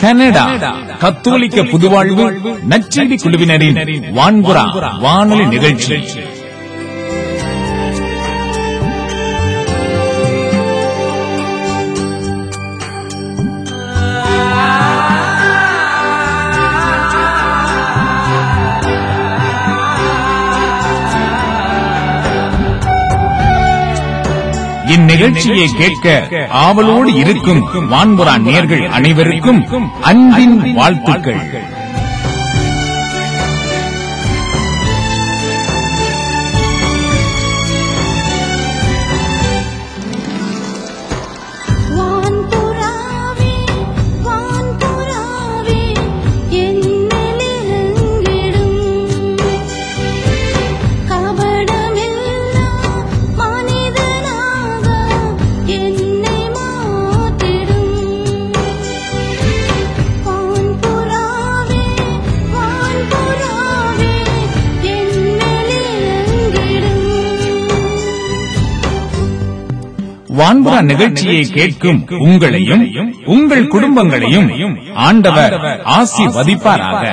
Canada கத்தோலிக்க புதுவாழ்வு நச்செடி குழுவினரின் வான்புறா வானொலி நிகழ்ச்சி இந்நிகழ்ச்சியை கேட்க ஆவலோடு இருக்கும் வான்புறா நேர்கள் அனைவருக்கும் அன்பின் வாழ்த்துக்கள் வான்புறாவே வான்புறாவே என்னிலெங்கிடும் கபடமில்லா மனிதனாக என்னை மாற்றிடும் வான்புறாவே வான்புறாவே என்னிலெங்கிடும் வான்புறா நிகழ்ச்சியை கேட்கும் உங்களையும் உங்கள் குடும்பங்களையும் ஆண்டவர் ஆசீர்வதிப்பாராக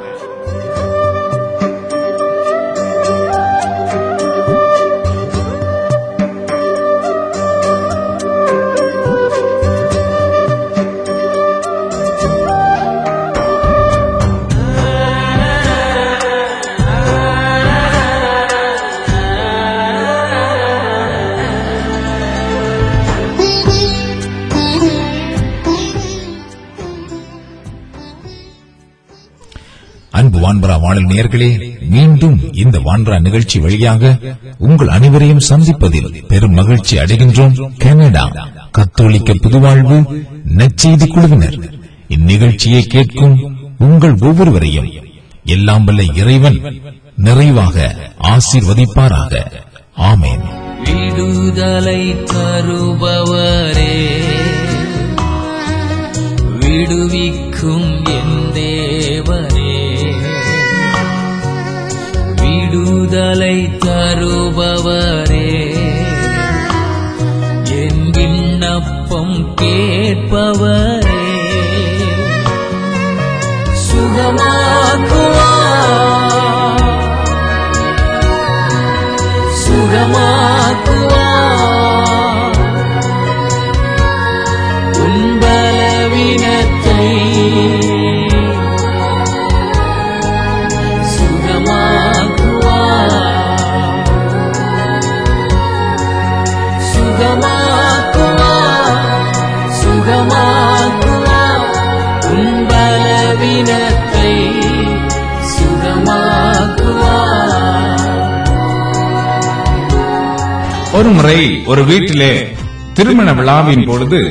அன்பு வான்பரா வானல் நேயர்களே மீண்டும் இந்த வான்பரா நிகழ்ச்சி வழியாக உங்கள் அனைவரையும் சந்திப்பதில் பெரும் மகிழ்ச்சி அடைகின்றோம் கனடா கத்தோலிக்க புதுவாழ்வு நற்செய்தி குழுவினர் இந்நிகழ்ச்சியை கேட்கும் உங்கள் ஒவ்வொருவரையும் எல்லாம் வல்ல இறைவன் நிறைவாக ஆசீர்வதிப்பாராக ஆமென் விடுதலை தருபவரே விடுவிக்கும் என் தேவனே விடுதலை தருபவரே என் விண்ணப்பம் கேட்பவரே சுகமாக்குவா சுகமாக்குவா உன் பலவீனத்தை சுகமாக்குவா சுகமாக்குவா சுகமாக்குவா உன் பலவீனத்தை சுகமாக்குவா ஒரு முறை ஒரு வீட்டிலே திருமண விழாவின் பொழுது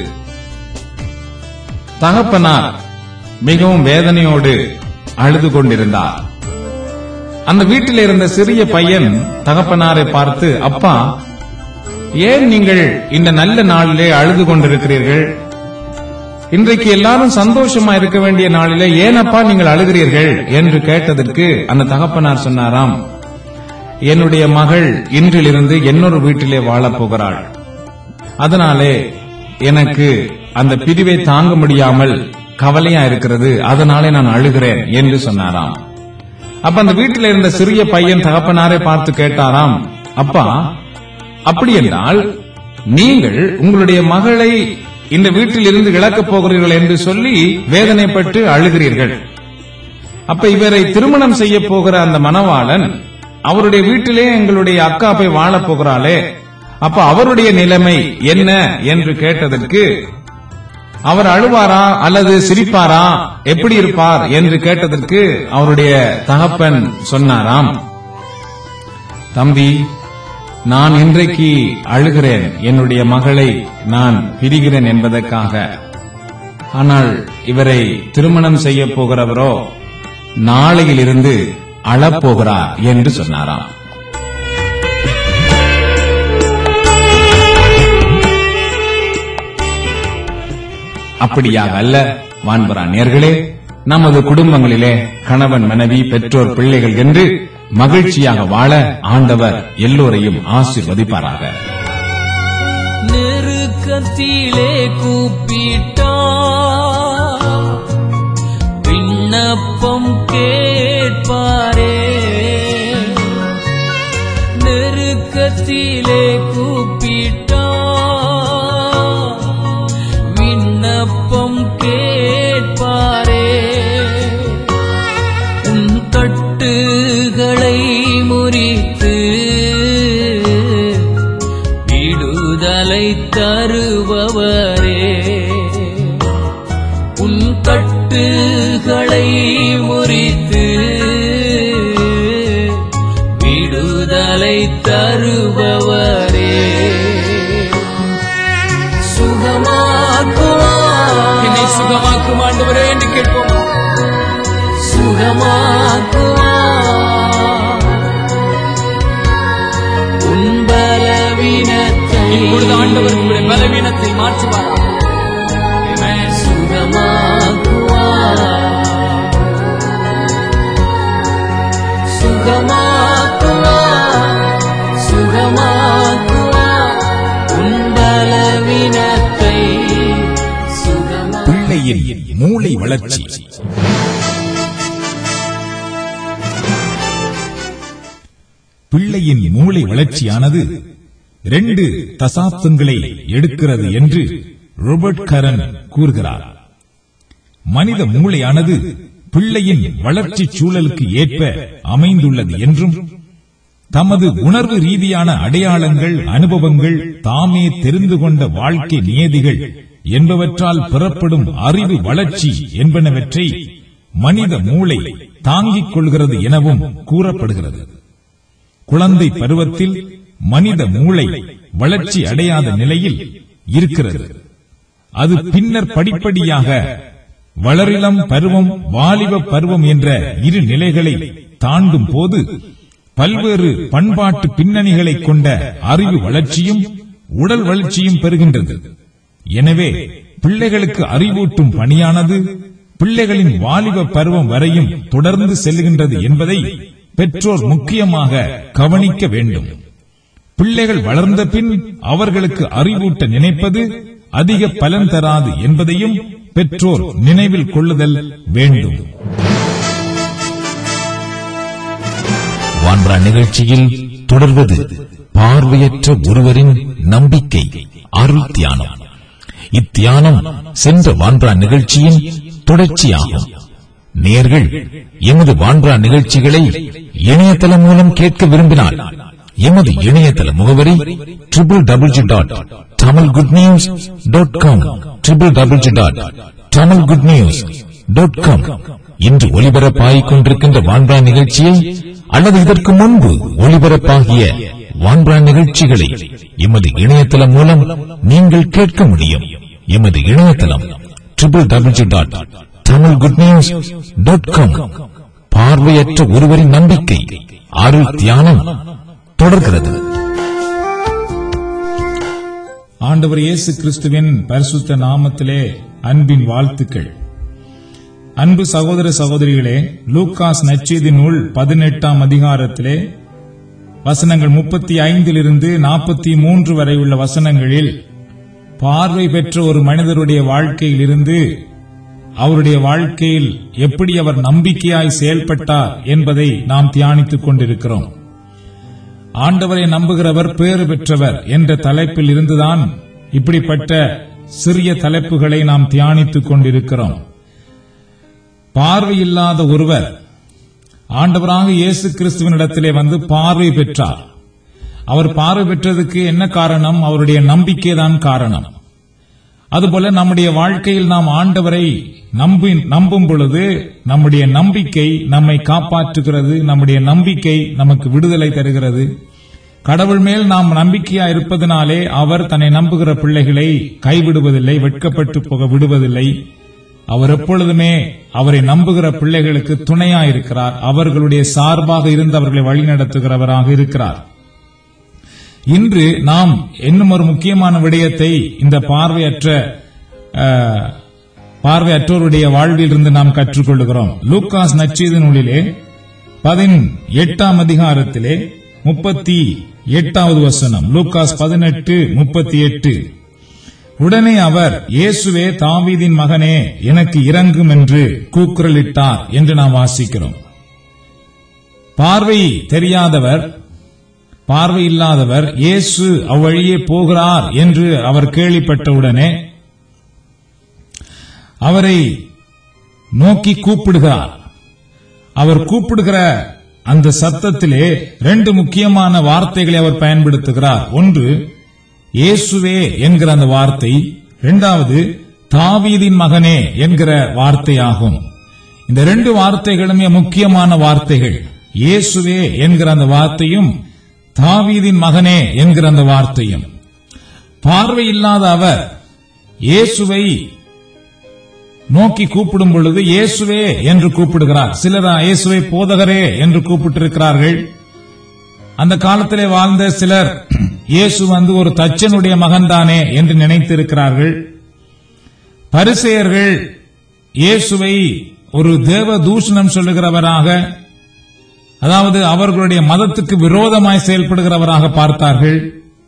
தகப்பனார் மிகவும் வேதனையோடு அழுது கொண்டிருந்தார் அந்த வீட்டில் இருந்த சிறிய பையன் தகப்பனாரை பார்த்து அப்பா ஏன் நீங்கள் இந்த நல்ல நாளிலே அழுது கொண்டிருக்கிறீர்கள் இன்றைக்கு எல்லாரும் சந்தோஷமா இருக்க வேண்டிய நாளிலே ஏனப்பா நீங்கள் அழுகிறீர்கள் என்று கேட்டதற்கு அந்த தகப்பனார் சொன்னாராம் என்னுடைய மகள் இன்றிலிருந்து இன்னொரு வீட்டிலே வாழப் போகிறாள் அதனாலே எனக்கு அந்த பிரிவை தாங்க முடியாமல் கவலையா இருக்கிறது அதனாலே நான் அழுகிறேன் என்று சொன்னாராம் அப்ப அந்த வீட்டில் இருந்த சிறிய பையன் தகப்பனாரை பார்த்து கேட்டாராம் அப்பா அப்படி என்றால் நீங்கள் உங்களுடைய மகளை இந்த வீட்டில் இருந்து இழக்கப் போகிறீர்கள் என்று சொல்லி வேதனைப்பட்டு அழுகிறீர்கள் அப்ப இவரை திருமணம் செய்ய போகிற அந்த மணவாளன் அவருடைய வீட்டிலே எங்களுடைய அக்கா போய் வாழப் போகிறாளே அப்ப அவருடைய நிலைமை என்ன என்று கேட்டதற்கு அவர் அழுவாரா அல்லது சிரிப்பாரா எப்படி இருப்பார் என்று கேட்டதற்கு அவருடைய தகப்பன் சொன்னாராம் தம்பி நான் இன்றைக்கு அழுகிறேன் என்னுடைய மகளை நான் பிரிகிறேன் என்பதற்காக ஆனால் இவரை திருமணம் செய்ய போகிறவரோ நாளையிலிருந்து அழப்போகிறார் என்று சொன்னாராம் அப்படியாக அல்ல வான்பரா நேர்களே நமது குடும்பங்களிலே கணவன் மனைவி பெற்றோர் பிள்ளைகள் என்று மகிழ்ச்சியாக வாழ ஆண்டவர் எல்லோரையும் ஆசீர்வதிப்பாராக நெருக்கத்திலே கூப்பிட்டா விண்ணப்பம் கேட்பாரே நெருக்கத்திலே கூப்பிட்டா விண்ணப்பம் கேட்பாரே உன் கட்டுகளை முறித்து விடுதலை தருபவரே உன் கட்டுகளை முறித்து விடுதலை தருபவரே சுகமாக்குவா என்னை சுகமாக்கும் ஆண்டவரே என்று கேட்போம் சுகமாக்குவா உன் பலவீனத்தை இப்பொழுது ஆண்டவர் உங்களுடைய பலவீனத்தை மாற்றுவார் சுகமாக்குவா சுகமாக்குவா சுகமாக்குவா உன் பலவீனத்தை சுகமா பிள்ளையின் மூளை வளர்ச்சி பிள்ளையின் மூளை வளர்ச்சியானது ரெண்டு தசாப்தங்களை எடுக்கிறது என்று ரோபர்ட் கரன் கூறுகிறார் மனித மூளையானது பிள்ளையின் வளர்ச்சி சூழலுக்கு ஏற்ப அமைந்துள்ளது என்றும் தமது உணர்வு ரீதியான அடையாளங்கள் அனுபவங்கள் தாமே தெரிந்து கொண்ட வாழ்க்கை நியதிகள் என்பவற்றால் பெறப்படும் அறிவு வளர்ச்சி என்பனவற்றை மனித மூளை தாங்கிக் கொள்கிறது எனவும் கூறப்படுகிறது குழந்தை பருவத்தில் மனித மூளை வளர்ச்சி அடையாத நிலையில் இருக்கிறது அது பின்னர் படிப்படியாக வளரிளம் பருவம் வாலிப பருவம் என்ற இரு நிலைகளை தாண்டும் போது பல்வேறு பண்பாட்டு பின்னணிகளை கொண்ட அறிவு வளர்ச்சியும் உடல் வளர்ச்சியும் பெறுகின்றது எனவே பிள்ளைகளுக்கு அறிவூட்டும் பணியானது பிள்ளைகளின் வாலிப பருவம் வரையும் தொடர்ந்து செல்கின்றது என்பதை பெற்றோர் முக்கியமாக கவனிக்க வேண்டும் பிள்ளைகள் வளர்ந்த பின் அவர்களுக்கு அறிவூட்ட நினைப்பது அதிக பலன் தராது என்பதையும் பெற்றோர் நினைவில் கொள்ளுதல் வேண்டும் வான்பரா நிகழ்ச்சியில் தொடர்வது பார்வையற்ற ஒருவரின் நம்பிக்கை அருள் தியானம் இத்தியானம் சென்ற வான்பரா நிகழ்ச்சியின் தொடர்ச்சியாகும் நேர்கள் எமது வான்பரா நிகழ்ச்சிகளை இணையதளம் மூலம் கேட்க விரும்பினால் எமது இணையதள முகவரி triple double dot Tamil good news dot com triple double dot Tamil good news dot com இன்று ஒலிபரப்பாகிக் கொண்டிருக்கின்ற வான்பரா நிகழ்ச்சியை அல்லது இதற்கு முன்பு ஒலிபரப்பாகிய வான்பரா நிகழ்ச்சிகளை எமது இணையதளம் மூலம் நீங்கள் கேட்க முடியும் எமது இணையதளம் triple double dot Tamil good news dot com பார்வையற்ற ஒருவரின் நம்பிக்கை அருள் தியானம் தொடர்கிறது ஆண்டவர் இயேசு கிறிஸ்துவின் பரிசுத்த நாமத்திலே அன்பின் வாழ்த்துக்கள் அன்பு சகோதர சகோதரிகளே லூக்காஸ் நச்செய்தி நூல் பதினெட்டாம் அதிகாரத்திலே வசனங்கள் முப்பத்தி ஐந்திலிருந்து நாற்பத்தி மூன்று வரை உள்ள வசனங்களில் பார்வை பெற்ற ஒரு மனிதருடைய வாழ்க்கையில் இருந்து அவருடைய வாழ்க்கையில் எப்படி அவர் நம்பிக்கையாய் செயல்பட்டார் என்பதை நாம் தியானித்துக் கொண்டிருக்கிறோம் ஆண்டவரை நம்புகிறவர் பேறு பெற்றவர் என்ற தலைப்பில் இருந்துதான் இப்படிப்பட்ட சிறிய தலைப்புகளை நாம் தியானித்துக் கொண்டிருக்கிறோம் பார்வையில்லாத ஒருவர் ஆண்டவராக இயேசு கிறிஸ்துவனிடத்திலே வந்து பார்வை பெற்றார் அவர் பார்வை பெற்றதுக்கு என்ன காரணம் அவருடைய நம்பிக்கைதான் காரணம் அதுபோல நம்முடைய வாழ்க்கையில் நாம் ஆண்டவரை நம்பி நம்பும் பொழுது நம்முடைய நம்பிக்கை நம்மை காப்பாற்றுகிறது நம்முடைய நம்பிக்கை நமக்கு விடுதலை தருகிறது கடவுள் மேல் நாம் நம்பிக்கையா இருப்பதனாலே அவர் தன்னை நம்புகிற பிள்ளைகளை கைவிடுவதில்லை வெட்கப்பட்டு போக விடுவதில்லை அவர் எப்பொழுதுமே அவரை நம்புகிற பிள்ளைகளுக்கு துணையா இருக்கிறார் அவர்களுடைய சார்பாக இருந்து அவர்களை வழிநடத்துகிறவராக இருக்கிறார் இன்று நாம் இன்னும் ஒரு முக்கியமான விடயத்தை இந்த பார்வையற்ற அஹ், பார்வையற்றோருடைய வாழ்வில் இருந்து நாம் கற்றுக்கொள்கிறோம் லூக்காஸ் நச்செய்தி நூலிலே பதின் எட்டாம் அதிகாரத்திலே முப்பத்தி எட்டாவது வசனம் லூக்காஸ் பதினெட்டு முப்பத்தி எட்டு உடனே அவர் இயேசுவே தாவீதின் மகனே எனக்கு இறங்கும் என்று கூக்குரலிட்டார் என்று நாம் வாசிக்கிறோம் பார்வை தெரியாதவர் பார்வை இல்லாதவர் இயேசு அவ்வழியே போகிறார் என்று அவர் கேள்விப்பட்டவுடனே அவரை நோக்கி கூப்பிடுகிறார் அவர் கூப்பிடுகிற அந்த சத்தத்திலே ரெண்டு முக்கியமான வார்த்தைகளை அவர் பயன்படுத்துகிறார் ஒன்று இயேசுவே என்கிற அந்த வார்த்தை இரண்டாவது தாவீதின் மகனே என்கிற வார்த்தையாகும் இந்த ரெண்டு வார்த்தைகளுமே முக்கியமான வார்த்தைகள் இயேசுவே என்கிற அந்த வார்த்தையும் தாவீதின் மகனே என்கிற அந்த வார்த்தையும் பார்வை இல்லாத அவர் இயேசுவை நோக்கி கூப்பிடும் பொழுது இயேசுவே என்று கூப்பிடுகிறார் சிலர் இயேசுவை போதகரே என்று கூப்பிட்டிருக்கிறார்கள் அந்த காலத்திலே வாழ்ந்த சிலர் இயேசு வந்து ஒரு தச்சனுடைய மகன்தானே என்று நினைத்திருக்கிறார்கள் பரிசெயர்கள் இயேசுவை ஒரு தேவ தூஷணம் சொல்லுகிறவராக அதாவது அவர்களுடைய மதத்துக்கு விரோதமாய் செயல்படுகிறவராக பார்த்தார்கள்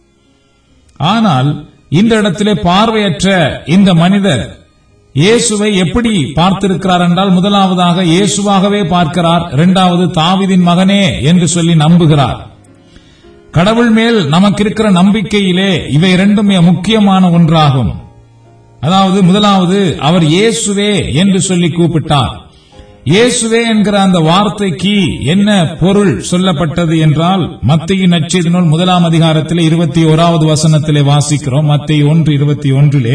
ஆனால் இந்த இடத்திலே பார்வையற்ற இந்த மனிதர் இயேசுவை எப்படி பார்த்திருக்கிறார் என்றால் முதலாவதாக இயேசுவாகவே பார்க்கிறார் இரண்டாவது தாவிதின் மகனே என்று சொல்லி நம்புகிறார் கடவுள் மேல் நமக்கு இருக்கிற நம்பிக்கையிலே இவை இரண்டும் மிக முக்கியமான ஒன்றாகும் அதாவது முதலாவது அவர் இயேசுவே என்று சொல்லி கூப்பிட்டார் இயேசுவே என்கிற அந்த வார்த்தைக்கு என்ன பொருள் சொல்லப்பட்டது என்றால் மத்திய நச்செய்தி நூல் முதலாம் அதிகாரத்திலே இருபத்தி ஓராவது வசனத்திலே வாசிக்கிறோம் மத்திய ஒன்று இருபத்தி ஒன்றிலே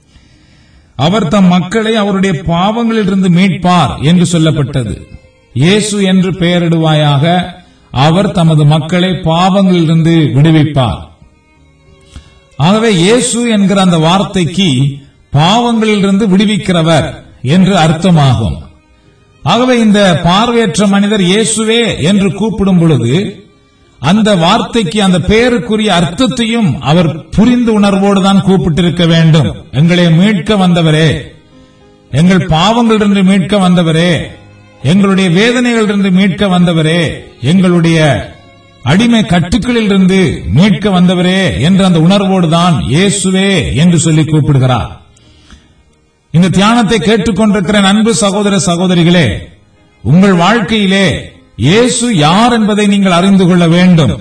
அவர் தம் மக்களை அவருடைய பாவங்களிலிருந்து மீட்பார் என்று சொல்லப்பட்டது இயேசு என்று பெயரிடுவாயாக அவர் தமது மக்களை பாவங்களிலிருந்து விடுவிப்பார் ஆகவே இயேசு என்கிற அந்த வார்த்தைக்கு பாவங்களிலிருந்து விடுவிக்கிறவர் என்று அர்த்தமாகும் ஆகவே இந்த பார்வையற்ற மனிதர் இயேசுவே என்று கூப்பிடும் பொழுது அந்த வார்த்தைக்கு அந்த பெயருக்குரிய அர்த்தத்தையும் அவர் புரிந்து உணர்வோடு தான் கூப்பிட்டிருக்க வேண்டும் எங்களை மீட்க வந்தவரே எங்கள் பாவங்களிலிருந்து மீட்க வந்தவரே எங்களுடைய வேதனைகளிலிருந்து மீட்க வந்தவரே எங்களுடைய அடிமை கட்டுக்களில் இருந்து மீட்க வந்தவரே என்ற அந்த உணர்வோடு தான் இயேசுவே என்று சொல்லி கூப்பிடுகிறார் இந்த தியானத்தை கேட்டுக்கொண்டிருக்கிற அன்பு சகோதர சகோதரிகளே உங்கள் வாழ்க்கையிலே இயேசு யார் என்பதை நீங்கள் அறிந்து கொள்ள வேண்டும்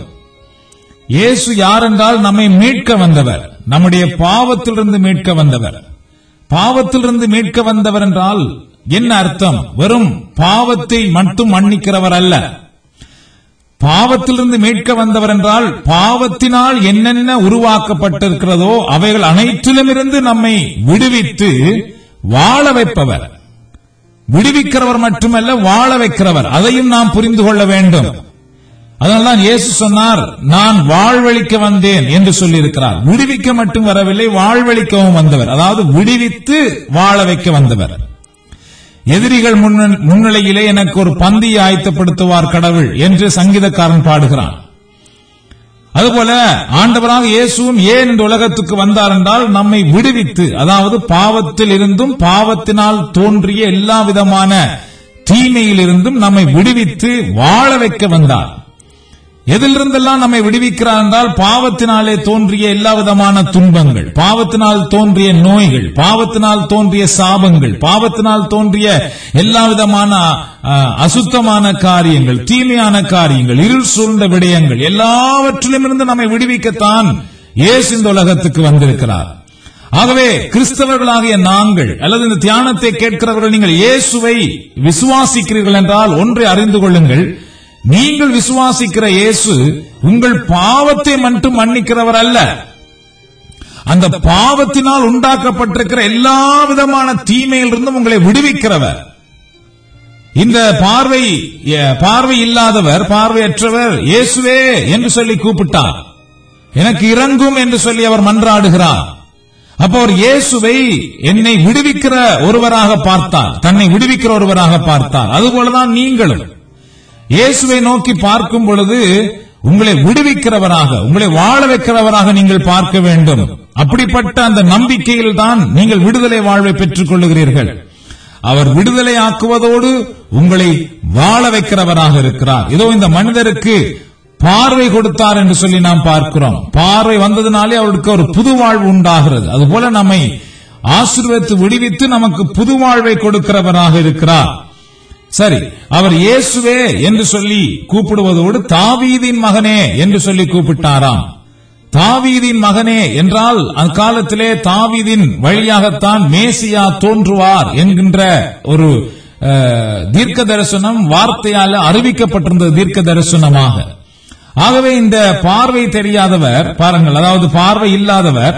இயேசு யார் என்றால் நம்மை மீட்க வந்தவர் நம்முடைய பாவத்திலிருந்து மீட்க வந்தவர் பாவத்திலிருந்து மீட்க வந்தவர் என்றால் என்ன அர்த்தம் வெறும் பாவத்தை மட்டும் மன்னிக்கிறவர் அல்ல பாவத்திலிருந்து மீட்க வந்தவர் என்றால் பாவத்தினால் என்னென்ன உருவாக்கப்பட்டிருக்கிறதோ அவைகள் அனைத்திலுமிருந்து நம்மை விடுவித்து வாழ வைப்பவர் விடுவிக்கிறவர் மட்டுமல்ல வாழ வைக்கிறவர் அதையும் நாம் புரிந்து கொள்ள வேண்டும் அதனால்தான் இயேசு சொன்னார் நான் வாழ்வழிக்க வந்தேன் என்று சொல்லியிருக்கிறார் விடுவிக்க மட்டும் வரவில்லை வாழ்வழிக்கவும் வந்தவர் அதாவது விடுவித்து வாழ வைக்க வந்தவர் எதிரிகள் முன்ன- முன்னிலையிலே எனக்கு ஒரு பந்தி ஆயத்தப்படுத்துவார் கடவுள் என்று சங்கீதக்காரன் பாடுகிறான் அதுபோல ஆண்டவராக இயேசுவும் ஏன் இந்த உலகத்துக்கு வந்தார் என்றால் நம்மை விடுவித்து அதாவது பாவத்தில் இருந்தும் பாவத்தினால் தோன்றிய எல்லா விதமான தீமையிலிருந்தும் நம்மை விடுவித்து வாழ வைக்க வந்தார் எதிலிருந்தெல்லாம் நம்மை விடுவிக்கிறார் என்றால் பாவத்தினாலே தோன்றிய எல்லா விதமான துன்பங்கள் பாவத்தினால் தோன்றிய நோய்கள் பாவத்தினால் தோன்றிய சாபங்கள் பாவத்தினால் தோன்றிய எல்லா விதமான ஆ, அசுத்தமான காரியங்கள் தீமையான காரியங்கள் இருள் சூழ்ந்த விடயங்கள் எல்லாவற்றிலும் இருந்து நம்மை விடுவிக்கத்தான் இயேசு இந்த உலகத்துக்கு வந்திருக்கிறார் ஆகவே கிறிஸ்தவர்களாகிய நாங்கள் அல்லது இந்த தியானத்தை கேட்கிறவர்கள் நீங்கள் இயேசுவை விசுவாசிக்கிறீர்கள் என்றால் ஒன்றை அறிந்து கொள்ளுங்கள் நீங்கள் விசுவாசிக்கிற இயேசு உங்கள் பாவத்தை மட்டும் மன்னிக்கிறவர் அல்ல அந்த பாவத்தினால் உண்டாக்கப்பட்டிருக்கிற எல்லா விதமான தீமையிலிருந்தும் உங்களை விடுவிக்கிறவர் இந்த பார்வை எ, பார்வை இல்லாதவர் பார்வையற்றவர் இயேசுவே என்று சொல்லி கூப்பிட்டார் எனக்கு இறங்கும் என்று சொல்லி அவர் மன்றாடுகிறார் அப்போ அவர் இயேசுவை என்னை விடுவிக்கிற ஒருவராக பார்த்தார் தன்னை விடுவிக்கிற ஒருவராக பார்த்தார் அதுபோலதான் நீங்களும் இயேசுவை நோக்கி பார்க்கும் பொழுது உங்களை விடுவிக்கிறவராக உங்களை வாழ வைக்கிறவராக நீங்கள் பார்க்க வேண்டும் அப்படிப்பட்ட அந்த நம்பிக்கையில் தான் நீங்கள் விடுதலை வாழ்வை பெற்றுக் கொள்ளுகிறீர்கள் அவர் விடுதலை ஆக்குவதோடு உங்களை வாழ வைக்கிறவராக இருக்கிறார் இதோ இந்த மனிதருக்கு பார்வை கொடுத்தார் என்று சொல்லி நாம் பார்க்கிறோம் பார்வை வந்ததினாலே அவருக்கு ஒரு புது வாழ்வு உண்டாகிறது அதுபோல நம்மை ஆசீர்வதித்து விடுவித்து நமக்கு புது வாழ்வை கொடுக்கிறவராக இருக்கிறார் சரி அவர் இயேசுவே என்று சொல்லி கூப்பிடுவதோடு தாவீதின் மகனே என்று சொல்லி கூப்பிட்டாராம் தாவீதின் மகனே என்றால் அக்காலத்திலே தாவீதின் வழியாகத்தான் மேசியா தோன்றுவார் என்கின்ற ஒரு அஹ், தீர்க்க தரிசனம் வார்த்தையால அறிவிக்கப்பட்டிருந்தது தீர்க்க தரிசனமாக ஆகவே இந்த பார்வை தெரியாதவர் பாருங்கள் அதாவது பார்வை இல்லாதவர்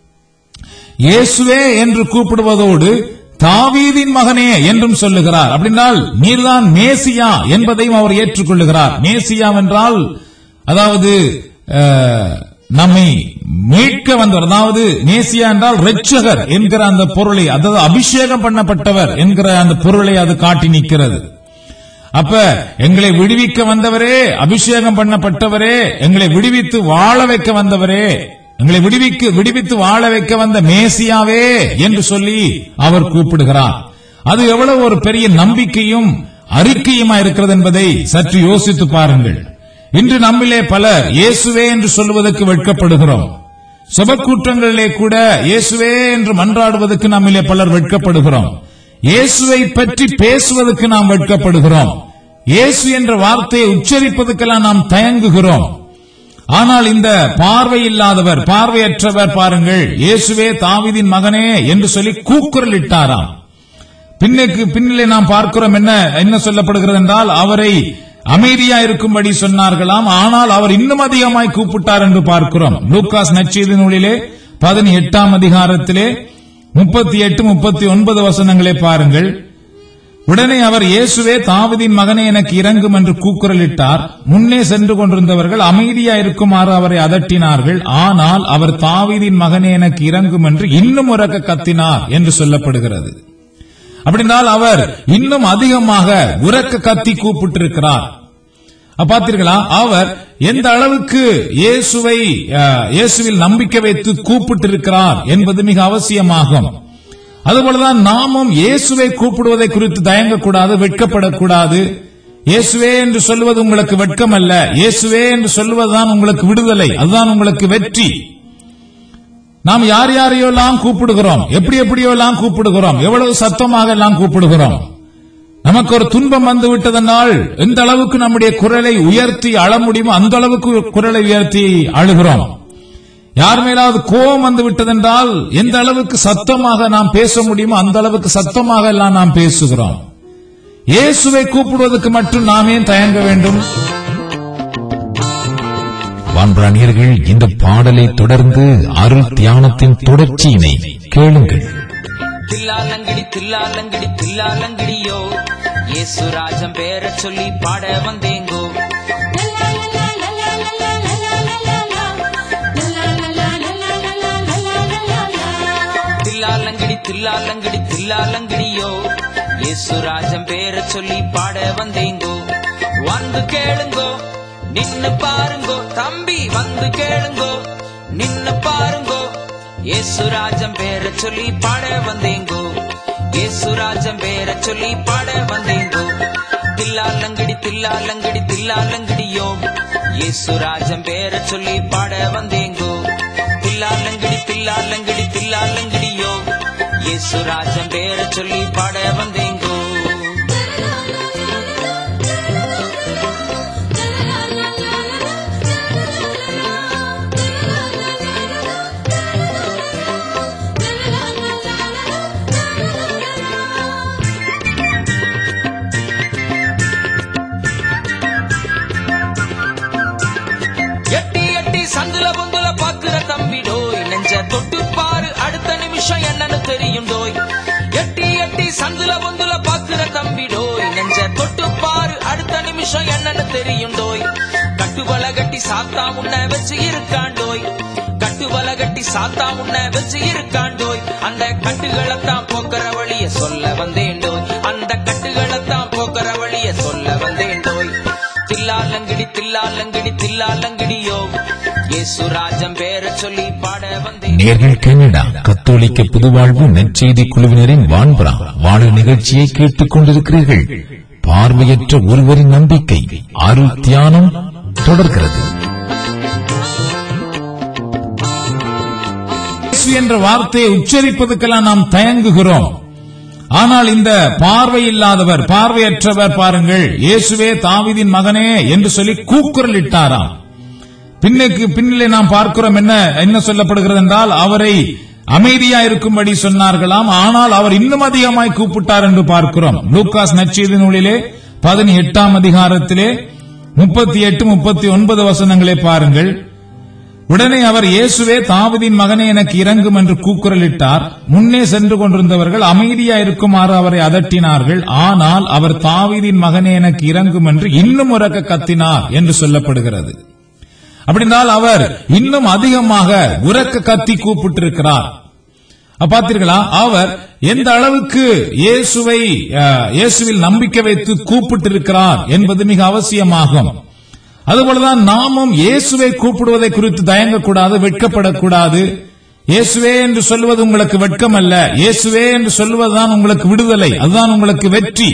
இயேசுவே என்று கூப்பிடுவதோடு தாவீதின் மகனே என்றும் சொல்லுகிறார் அப்படின்னால் நீர்தான் மேசியா என்பதையும் அவர் ஏற்றுக்கொள்ளுகிறார் மேசியா என்றால் அதாவது அஹ், நம்மை மீட்க வந்தவர் அதாவது மேசியா என்றால் ரெட்சகர் என்கிற அந்த பொருளை அதாவது அபிஷேகம் பண்ணப்பட்டவர் என்கிற அந்த பொருளை அது காட்டி நிற்கிறது அப்ப எங்களை விடுவிக்க வந்தவரே அபிஷேகம் பண்ணப்பட்டவரே எங்களை விடுவித்து வாழ வைக்க வந்தவரே எங்களை விடுவிக்க விடுவித்து வாழ வைக்க வந்த மேசியாவே என்று சொல்லி அவர் கூப்பிடுகிறார் அது எவ்வளவு ஒரு பெரிய நம்பிக்கையும் அறிக்கையுமா இருக்கிறது என்பதை சற்று யோசித்து பாருங்கள் இன்று நம்மிலே பலர் இயேசுவே என்று சொல்லுவதற்கு வெட்கப்படுகிறோம் சுபக்கூற்றங்களிலே கூட இயேசுவே என்று மன்றாடுவதற்கு நம்மிலே பலர் வெட்கப்படுகிறோம் இயேசுவை பற்றி பேசுவதற்கு நாம் வெட்கப்படுகிறோம் இயேசு என்ற வார்த்தையை உச்சரிப்பதற்கெல்லாம் நாம் தயங்குகிறோம் ஆனால் இந்த பார்வை இல்லாதவர் பார்வையற்றவர் பாருங்கள் இயேசுவே தாவீதின் மகனே என்று சொல்லி கூக்குரலிட்டாராம் பின்னுக்கு பின்னிலே நாம் பார்க்கிறோம் என்ன என்ன சொல்லப்படுகிறது என்றால் அவரை அமைதியா இருக்கும்படி சொன்னார்களாம் ஆனால் அவர் இன்னும் அதிகமாய் கூப்பிட்டார் என்று பார்க்கிறோம் லூக்காஸ் நச்செய்தி நூலிலே பதினெட்டாம் அதிகாரத்திலே முப்பத்தி எட்டு முப்பத்தி ஒன்பது வசனங்களை பாருங்கள் உடனே அவர் இயேசுவே தாவீதின் மகனே எனக்கு இறங்கும் என்று கூக்குரலிட்டார் முன்னே சென்று கொண்டிருந்தவர்கள் அமைதியா இருக்குமாறு அவரை அதட்டினார்கள் ஆனால் அவர் தாவீதின் மகனே எனக்கு இறங்கும் என்று இன்னும் உறக்க கத்தினார் என்று சொல்லப்படுகிறது அப்படினால் அவர் இன்னும் அதிகமாக உறக்க கத்தி கூப்பிட்டிருக்கிறார் அப்ப பார்த்தீர்களா அவர் எந்த அளவுக்கு இயேசுவை அஹ், இயேசுவில் நம்பிக்கை வைத்து கூப்பிட்டிருக்கிறார் என்பது மிக அவசியமாகும் அதுபோலதான் நாமும் இயேசுவை கூப்பிடுவதை குறித்து தயங்கக்கூடாது வெட்கப்படக்கூடாது இயேசுவே என்று சொல்லுவது உங்களுக்கு வெட்கம் அல்ல இயேசுவே என்று சொல்லுவதுதான் உங்களுக்கு விடுதலை அதுதான் உங்களுக்கு வெற்றி நாம் யார் யாரையோ எல்லாம் கூப்பிடுகிறோம் எப்படி எப்படியோ எல்லாம் கூப்பிடுகிறோம் எவ்வளவு சத்தமாக எல்லாம் கூப்பிடுகிறோம் நமக்கு ஒரு துன்பம் வந்து விட்டதென்றால் எந்த அளவுக்கு நம்முடைய குரலை உயர்த்தி அழ முடியுமோ அந்த அளவுக்கு குரலை உயர்த்தி அழுகிறோம் யார் மேலாவது கோபம் வந்து விட்டதென்றால் எந்த அளவுக்கு சத்தமாக நாம் பேச முடியுமோ அந்த அளவுக்கு சத்தமாக எல்லாம் நாம் பேசுகிறோம் இயேசுவை கூப்பிடுவதற்கு மட்டும் நாம் ஏன் தயங்க வேண்டும் வான்பிராணியர்கள் இந்த பாடலை தொடர்ந்து அருள் தியானத்தின் தொடர்ச்சியினை கேளுங்கள் தில்லாலங்கடி தில்லாலங்கடி தில்லாலங்கடியோ இயேசு ராஜம் பேர சொல்லி பாட வந்தேங்கோ தில்லாலங்கடி தில்லாலங்கடி தில்லாலங்கடியோ இயேசு ராஜம் பேர சொல்லி பாட வந்தேங்கோ வந்து கேளுங்கோ நின்னு பாருங்கோ தம்பி வந்து கேளுங்கோ நின்னு பாருங்கோ இயேசு ராஜம் பேர சொல்லி பாட வந்தேங்கோ இயேசு ராஜம் பேர சொல்லி பாட வந்தேங்கோ தில்லாலங்கடி தில்லாலங்கடி தில்லாலங்கடியோ இயேசு ராஜம் பேர சொல்லி பாட வந்தேங்கோ தில்லாலங்கடி தில்லாலங்கடி தில்லாலங்கடியோ இயேசு ராஜம் பேர சொல்லி பாட வந்தேங்கோ எட்டி எட்டி சந்துல பொந்துல பாக்குற தம்பி டோய் நெஞ்ச தொட்டு பாரு அடுத்த நிமிஷம் என்னன்னு தெரியும் டோய் எட்டி எட்டி சந்துல பொந்துல பாக்குற தம்பி டோய் நெஞ்ச தொட்டு பாரு அடுத்த நிமிஷம் என்னன்னு தெரியும் டோய் கட்டுவல கட்டி சாத்தா முன்ன வச்சு இருக்காண்டோய் கட்டுவல கட்டி சாத்தா முன்ன வச்சு இருக்காண்டோய் அந்த கட்டுகளைத்தான் போக்குற வழிய சொல்ல வந்தேண்டோய் அந்த கட்டுகளைத்தான் போக்குற வழிய சொல்ல வந்தேண்டோய் தில்லாலங்கடி தில்லாலங்கடி தில்லாலங்கடியோ இயேசு ராஜம் பேர சொல்லி பாட வந்தேன் நேர்கள் கனடா கத்தோலிக்க புதுவாழ்வு நற்செய்தி குழுவினரின் வான்பரா வாழ நிகழ்ச்சியை கேட்டுக் கொண்டிருக்கிறீர்கள் பார்வையற்ற ஒருவரின் நம்பிக்கை அருள் தியானம் தொடர்கிறது இயேசு என்ற வார்த்தையை உச்சரிப்பதற்கெல்லாம் நாம் தயங்குகிறோம் ஆனால் இந்த பார்வை இல்லாதவர் பார்வையற்றவர் பாருங்கள் இயேசுவே தாவீதின் மகனே என்று சொல்லி கூக்குரல் இட்டாராம் பின்னுக்கு பின்னிலே நாம் பார்க்கிறோம் என்ன என்ன சொல்லப்படுகிறது என்றால் அவரை அமைதியா இருக்கும்படி சொன்னார்களாம் ஆனால் அவர் இன்னும் அதிகமாய் கூப்பிட்டார் என்று பார்க்கிறோம் லூக்காஸ் நச்செய்தி நூலிலே பதினெட்டாம் அதிகாரத்திலே முப்பத்தி எட்டு முப்பத்தி ஒன்பது வசனங்களை பாருங்கள் உடனே அவர் இயேசுவே தாவீதின் மகனே எனக்கு இறங்கும் என்று கூக்குரலிட்டார் முன்னே சென்று கொண்டிருந்தவர்கள் அமைதியா இருக்குமாறு அவரை அதட்டினார்கள் ஆனால் அவர் தாவீதின் மகனே எனக்கு இறங்கும் என்று இன்னும் உரக்க கத்தினார் என்று சொல்லப்படுகிறது அப்படினால் அவர் இன்னும் அதிகமாக உரக்க கத்தி கூப்பிட்டிருக்கிறார் அப்ப பார்த்தீர்களா அவர் எந்த அளவுக்கு இயேசுவை அஹ், இயேசுவில் நம்பிக்கை வைத்து கூப்பிட்டிருக்கிறார் என்பது மிக அவசியமாகும் அதுபோலதான் நாமும் இயேசுவை கூப்பிடுவதை குறித்து தயங்கக்கூடாது வெட்கப்படக்கூடாது இயேசுவே என்று சொல்வது உங்களுக்கு வெட்கம் அல்ல இயேசுவே என்று சொல்வதுதான் உங்களுக்கு விடுதலை அதுதான் உங்களுக்கு வெற்றி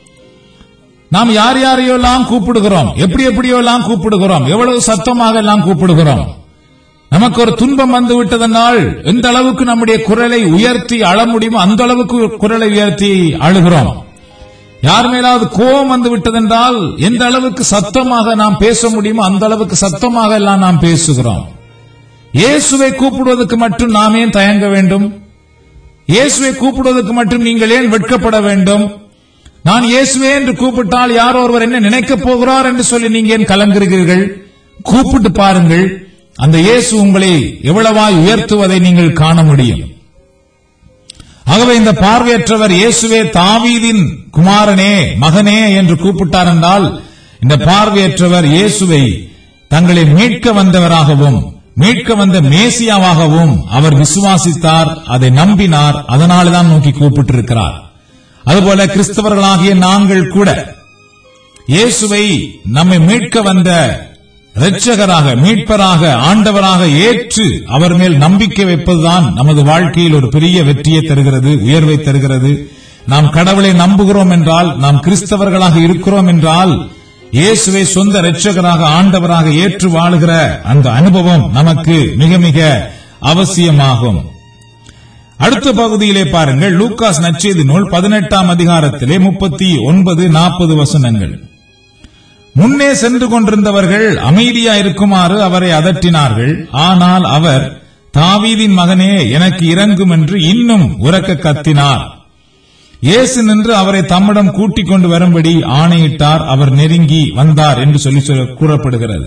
நாம் யார் யாரையோ எல்லாம் கூப்பிடுகிறோம் எப்படி எப்படியோ எல்லாம் கூப்பிடுகிறோம் எவ்வளவு சத்தமாக எல்லாம் கூப்பிடுகிறோம் நமக்கு ஒரு துன்பம் வந்து விட்டதனால் எந்த அளவுக்கு நம்முடைய குரலை உயர்த்தி அழ முடியுமோ அந்த அளவுக்கு குரலை உயர்த்தி அழுகிறோம் யார் மேலாவது கோபம் வந்து விட்டதென்றால் எந்த அளவுக்கு சத்தமாக நாம் பேச முடியுமோ அந்த அளவுக்கு சத்தமாக எல்லாம் நாம் பேசுகிறோம் இயேசுவை கூப்பிடுவதற்கு மட்டும் நாம் ஏன் தயங்க வேண்டும் இயேசுவை கூப்பிடுவதற்கு மட்டும் நீங்கள் ஏன் வெட்கப்பட வேண்டும் நான் இயேசுவே என்று கூப்பிட்டால் யாரோ ஒருவர் என்ன நினைக்கப் போகிறார் என்று சொல்லி நீங்க ஏன் கலங்குகிறீர்கள் கூப்பிட்டு பாருங்கள் அந்த இயேசு உங்களை எவ்வளவாய் உயர்த்துவதை நீங்கள் காண முடியும் ஆகவே இந்த பார்வையற்றவர் இயேசுவே தாவீதின் குமாரனே மகனே என்று கூப்பிட்டார் என்றால் இந்த பார்வையற்றவர் இயேசுவை தங்களை மீட்க வந்தவராகவும் மீட்க வந்த மேசியாவாகவும் அவர் விசுவாசித்தார் அதை நம்பினார் அதனால்தான் நோக்கி கூப்பிட்டிருக்கிறார் அதுபோல கிறிஸ்தவர்களாகிய நாங்கள் கூட இயேசுவை நம்மை மீட்க வந்த இரட்சகராக மீட்பராக ஆண்டவராக ஏற்று அவர் மேல் நம்பிக்கை வைப்பதுதான் நமது வாழ்க்கையில் ஒரு பெரிய வெற்றியை தருகிறது உயர்வை தருகிறது நாம் கடவுளை நம்புகிறோம் என்றால் நாம் கிறிஸ்தவர்களாக இருக்கிறோம் என்றால் இயேசுவை சொந்த இரட்சகராக ஆண்டவராக ஏற்று வாழுகிற அந்த அனுபவம் நமக்கு மிக மிக அவசியமாகும் அடுத்த பகுதியிலே பாருங்கள் லூக்காஸ் நச்செய்தி நூல் பதினெட்டாம் அதிகாரத்திலே முப்பத்தி ஒன்பது நாற்பது வசனங்கள் முன்னே சென்று கொண்டிருந்தவர்கள் அமைதியா இருக்குமாறு அவரை அதட்டினார்கள் ஆனால் அவர் தாவீதின் மகனே எனக்கு இறங்கும் என்று இன்னும் உரக்க கத்தினார் இயேசு நின்று அவரை தம்மிடம் கூட்டிக் கொண்டு வரும்படி ஆணையிட்டார் அவர் நெருங்கி வந்தார் என்று சொல்லி சொல்ல- கூறப்படுகிறது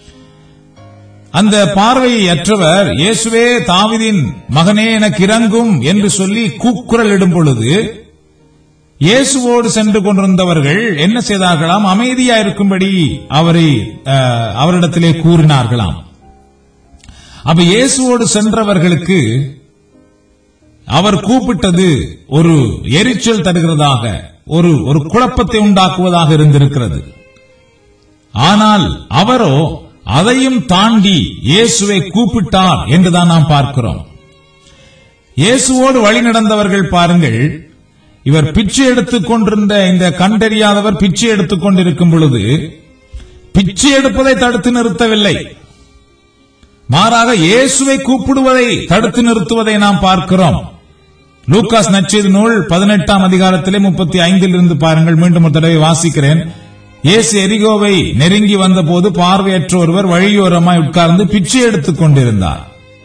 அந்த பார்வையை அற்றவர் இயேசுவே தாவீதின் மகனே எனக்கு இறங்கும் என்று சொல்லி கூக்குரல் இடும் பொழுது இயேசுவோடு சென்று கொண்டிருந்தவர்கள் என்ன செய்தார்களாம் அமைதியா இருக்கும்படி அவரை அஹ், அவரிடத்திலே கூறினார்களாம் அப்ப இயேசுவோடு சென்றவர்களுக்கு அவர் கூப்பிட்டது ஒரு எரிச்சல் தருகிறதாக ஒரு ஒரு குழப்பத்தை உண்டாக்குவதாக இருந்திருக்கிறது ஆனால் அவரோ அதையும் தாண்டி இயேசுவை கூப்பிட்டார் என்றுதான் நாம் பார்க்கிறோம் இயேசுவோடு வழி நடந்தவர்கள் பாருங்கள் இவர் பிச்சை எடுத்துக் கொண்டிருந்த இந்த கண்டறியாதவர் பிச்சை எடுத்துக் கொண்டிருக்கும் பொழுது பிச்சை எடுப்பதை தடுத்து நிறுத்தவில்லை மாறாக இயேசுவை கூப்பிடுவதை தடுத்து நிறுத்துவதை நாம் பார்க்கிறோம் லூக்காஸ் நச்செய்தி நூல் பதினெட்டாம் அதிகாரத்திலே முப்பத்தி ஐந்தில் இருந்து பாருங்கள் மீண்டும் ஒரு தடவை வாசிக்கிறேன் இயேசு எரிகோவை நெருங்கி வந்தபோது பார்வையற்ற ஒருவர் வழியோரமாய் உட்கார்ந்து பிச்சை எடுத்துக் கொண்டிருந்தார்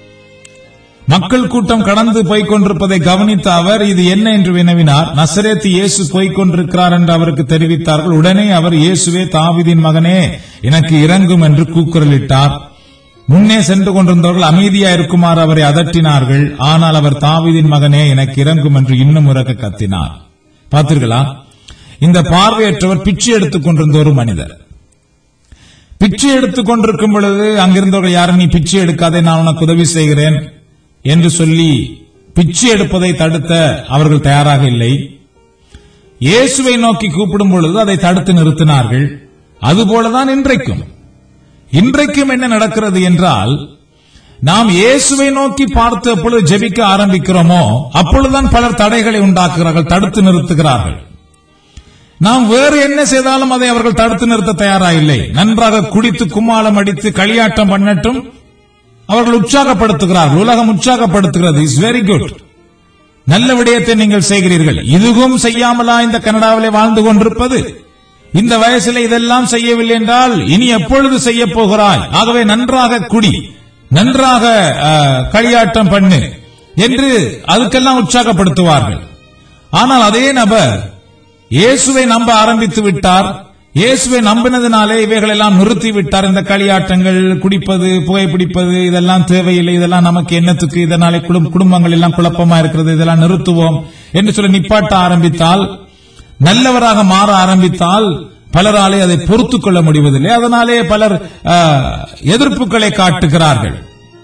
மக்கள் கூட்டம் கடந்து போய்க் கொண்டிருப்பதை கவனித்த அவர் இது என்ன என்று வினவினார் நசரேத்து இயேசு போய்க் கொண்டிருக்கிறார் என்று அவருக்கு தெரிவித்தார்கள் உடனே அவர் இயேசுவே தாவீதின் மகனே எனக்கு இறங்கும் என்று கூக்குரலிட்டார் முன்னே சென்று கொண்டிருந்தவர்கள் அமைதியா இருக்குமாறு அவரை அதட்டினார்கள் ஆனால் அவர் தாவீதின் மகனே எனக்கு இறங்கும் என்று இன்னும் உரக்க கத்தினார் பார்த்தீர்களா இந்த பார்வையற்றவர் பிச்சை எடுத்துக் கொண்டிருந்த ஒரு மனிதர் பிச்சை எடுத்துக் கொண்டிருக்கும் பொழுது அங்கிருந்தவர்கள் யாரும் நீ பிச்சை எடுக்காதே நான் உனக்கு உதவி செய்கிறேன் என்று சொல்லி பிச்சை எடுப்பதை தடுத்த அவர்கள் தயாராக இல்லை இயேசுவை நோக்கி கூப்பிடும் பொழுது அதை தடுத்து நிறுத்தினார்கள் அதுபோலதான் இன்றைக்கும் இன்றைக்கும் என்ன நடக்கிறது என்றால் நாம் இயேசுவை நோக்கி பார்த்து எப்பொழுது ஜெபிக்க ஆரம்பிக்கிறோமோ அப்பொழுதுதான் பலர் தடைகளை உண்டாக்குகிறார்கள் தடுத்து நிறுத்துகிறார்கள் நாம் வேறு என்ன செய்தாலும் அதை அவர்கள் தடுத்து நிறுத்த தயாரா இல்லை நன்றாக குடித்து கும்மாளம் அடித்து களியாட்டம் பண்ணட்டும் அவர்கள் உற்சாகப்படுத்துகிறார்கள் உலகம் உற்சாகப்படுத்துகிறது இஸ் வெரி குட் நல்ல விடயத்தை நீங்கள் செய்கிறீர்கள் இதுவும் செய்யாமலா இந்த கனடாவிலே வாழ்ந்து கொண்டிருப்பது இந்த வயசில் இதெல்லாம் செய்யவில்லை என்றால் இனி எப்பொழுது செய்ய போகிறாய் ஆகவே நன்றாக குடி நன்றாக அஹ், களியாட்டம் பண்ணு என்று அதுக்கெல்லாம் உற்சாகப்படுத்துவார்கள் ஆனால் அதே நபர் இயேசுவை நம்ப ஆரம்பித்து விட்டார் இயேசுவை நம்பினதினாலே இவைகள் எல்லாம் நிறுத்தி விட்டார் இந்த களியாட்டங்கள் குடிப்பது புகைப்பிடிப்பது இதெல்லாம் தேவையில்லை இதெல்லாம் நமக்கு என்னத்துக்கு இதனாலே குடும்- குடும்பங்கள் எல்லாம் குழப்பமா இருக்கிறது இதெல்லாம் நிறுத்துவோம் என்று சொல்லி நிப்பாட்ட ஆரம்பித்தால் நல்லவராக மாற ஆரம்பித்தால் பலராலே அதை பொறுத்துக் கொள்ள முடிவதில்லை அதனாலே பலர் ஆ, எதிர்ப்புகளை காட்டுகிறார்கள்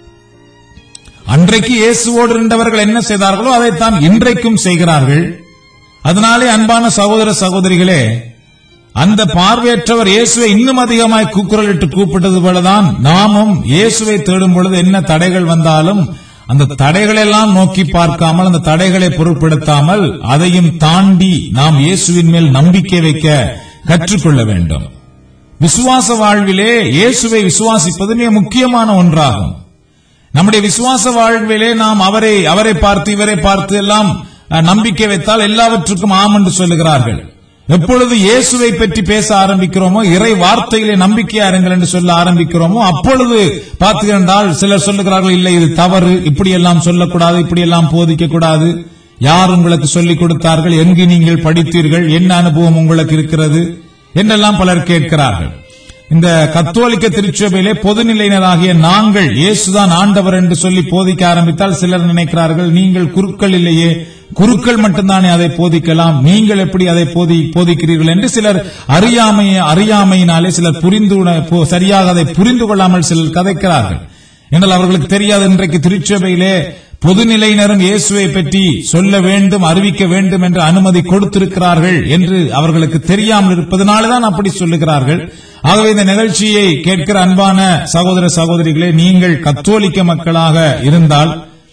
அன்றைக்கு இயேசுவோடு இருந்தவர்கள் என்ன செய்தார்களோ அதைத்தான் இன்றைக்கும் செய்கிறார்கள் அதனாலே அன்பான சகோதர சகோதரிகளே அந்த பார்வையற்றவர் இயேசுவை இன்னும் அதிகமாய் கூக்குரலிட்டு கூப்பிட்டது போலதான் நாமும் இயேசுவை தேடும் பொழுது என்ன தடைகள் வந்தாலும் அந்த தடைகளை எல்லாம் நோக்கி பார்க்காமல் அந்த தடைகளை பொருட்படுத்தாமல் அதையும் தாண்டி நாம் இயேசுவின் மேல் நம்பிக்கை வைக்க கற்றுக்கொள்ள வேண்டும் விசுவாச வாழ்விலே இயேசுவை விசுவாசிப்பது மிக முக்கியமான ஒன்றாகும் நம்முடைய விசுவாச வாழ்விலே நாம் அவரை அவரை பார்த்து இவரை பார்த்து எல்லாம் அஹ், நம்பிக்கை வைத்தால் எல்லாவற்றுக்கும் ஆம் என்று சொல்லுகிறார்கள் எப்பொழுது இயேசுவை பற்றி பேச ஆரம்பிக்கிறோமோ இறை வார்த்தையிலே நம்பிக்கையா இருங்கள் என்று சொல்ல ஆரம்பிக்கிறோமோ அப்பொழுது பார்த்துக்கின்றால் சிலர் சொல்லுகிறார்கள் இல்லை இது தவறு இப்படி எல்லாம் சொல்லக்கூடாது இப்படி எல்லாம் போதிக்க கூடாது யார் உங்களுக்கு சொல்லிக் கொடுத்தார்கள் எங்கு நீங்கள் படித்தீர்கள் என்ன அனுபவம் உங்களுக்கு இருக்கிறது என்றெல்லாம் பலர் கேட்கிறார்கள் இந்த கத்தோலிக்க திருச்சபையிலே பொதுநிலையினராகிய நாங்கள் இயேசுதான் ஆண்டவர் என்று சொல்லி போதிக்க ஆரம்பித்தால் சிலர் நினைக்கிறார்கள் நீங்கள் குருக்கள் இல்லையே குருக்கள் மட்டும்தானே அதை போதிக்கலாம் நீங்கள் எப்படி அதை போதி போதிக்கிறீர்கள் என்று சிலர் அறியாமை அறியாமையினாலே சிலர் புரிந்து உண- போ- சரியாக அதை புரிந்து கொள்ளாமல் சிலர் கதைக்கிறார்கள் என்றால் அவர்களுக்கு தெரியாது இன்றைக்கு திருச்சபையிலே பொதுநிலையினரும் இயேசுவை பற்றி சொல்ல வேண்டும் அறிவிக்க வேண்டும் என்று அனுமதி கொடுத்திருக்கிறார்கள் என்று அவர்களுக்கு தெரியாமல் இருப்பதனாலதான் அப்படி சொல்லுகிறார்கள் ஆகவே இந்த நிகழ்ச்சியை கேட்கிற அன்பான சகோதர சகோதரிகளே நீங்கள் கத்தோலிக்க மக்களாக இருந்தால்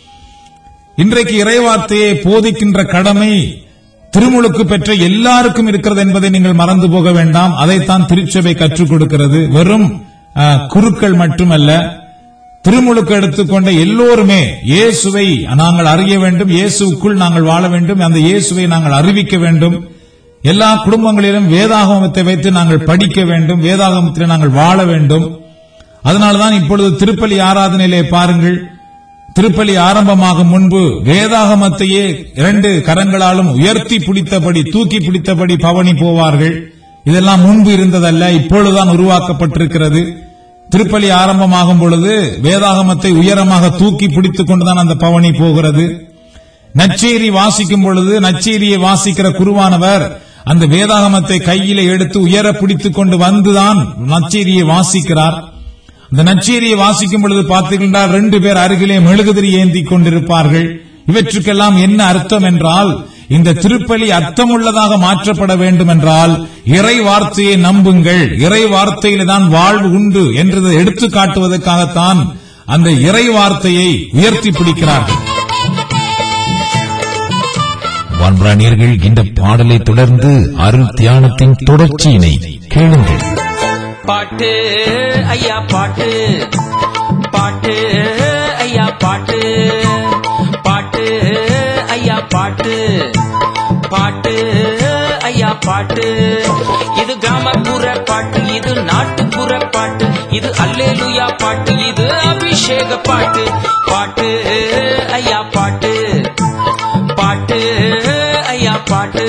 இன்றைக்கு இறைவார்த்தையை போதிக்கின்ற கடமை திருமுழுக்கு பெற்ற எல்லாருக்கும் இருக்கிறது என்பதை நீங்கள் மறந்து போக வேண்டாம் அதைத்தான் திருச்சபை கற்றுக் கொடுக்கிறது வெறும் அஹ், குருக்கள் மட்டுமல்ல திருமுழுக்கு எடுத்துக்கொண்ட எல்லோருமே இயேசுவை நாங்கள் அறிய வேண்டும் இயேசுக்குள் நாங்கள் வாழ வேண்டும் அந்த இயேசுவை நாங்கள் அறிவிக்க வேண்டும் எல்லா குடும்பங்களிலும் வேதாகமத்தை வைத்து நாங்கள் படிக்க வேண்டும் வேதாகமத்தில் நாங்கள் வாழ வேண்டும் அதனால்தான் இப்பொழுது திருப்பலி ஆராதனையிலே பாருங்கள் திருப்பலி ஆரம்பமாகும் முன்பு வேதாகமத்தையே இரண்டு கரங்களாலும் உயர்த்தி பிடித்தபடி தூக்கி பிடித்தபடி பவனி போவார்கள் இதெல்லாம் முன்பு இருந்ததல்ல இப்பொழுதுதான் உருவாக்கப்பட்டிருக்கிறது திருப்பலி ஆரம்பமாகும் பொழுது வேதாகமத்தை உயரமாக தூக்கி பிடித்துக் கொண்டுதான் அந்த பவனி போகிறது நச்சேரி வாசிக்கும் பொழுது நச்சேரியை வாசிக்கிற குருவானவர் அந்த வேதாகமத்தை கையில எடுத்து உயர பிடித்துக் கொண்டு வந்துதான் நச்சேரியை வாசிக்கிறார் அந்த நச்சேரியை வாசிக்கும் பொழுது பார்த்தீர்கள் ரெண்டு பேர் அருகிலே மெழுகுதிரி ஏந்தி கொண்டிருப்பார்கள் இவற்றுக்கெல்லாம் என்ன அர்த்தம் என்றால் இந்த திருப்பலி அர்த்தமுள்ளதாக மாற்றப்பட வேண்டும் என்றால் இறை வார்த்தையை நம்புங்கள் இறை வார்த்தையில தான் வாழ்வு உண்டு என்றதை எடுத்து காட்டுவதற்காகத்தான் அந்த இறை வார்த்தையை உயர்த்தி பிடிக்கிறார்கள் வான்பிராணியர்கள் இந்த பாடலை தொடர்ந்து அருள் தியானத்தின் தொடர்ச்சியினை கேளுங்கள் பாட்டு ஐயா பாட்டு பாட்டு ஐயா பாட்டு பாட்டு ஐயா பாட்டு பாட்டு ஐயா பாட்டு இது கிராமப்புற பாட்டு இது நாட்டுப்புற பாட்டு இது அல்லேலுயா பாட்டு இது அபிஷேக பாட்டு பாட்டு ஐயா பாட்டு பாட்டு ஐயா பாட்டு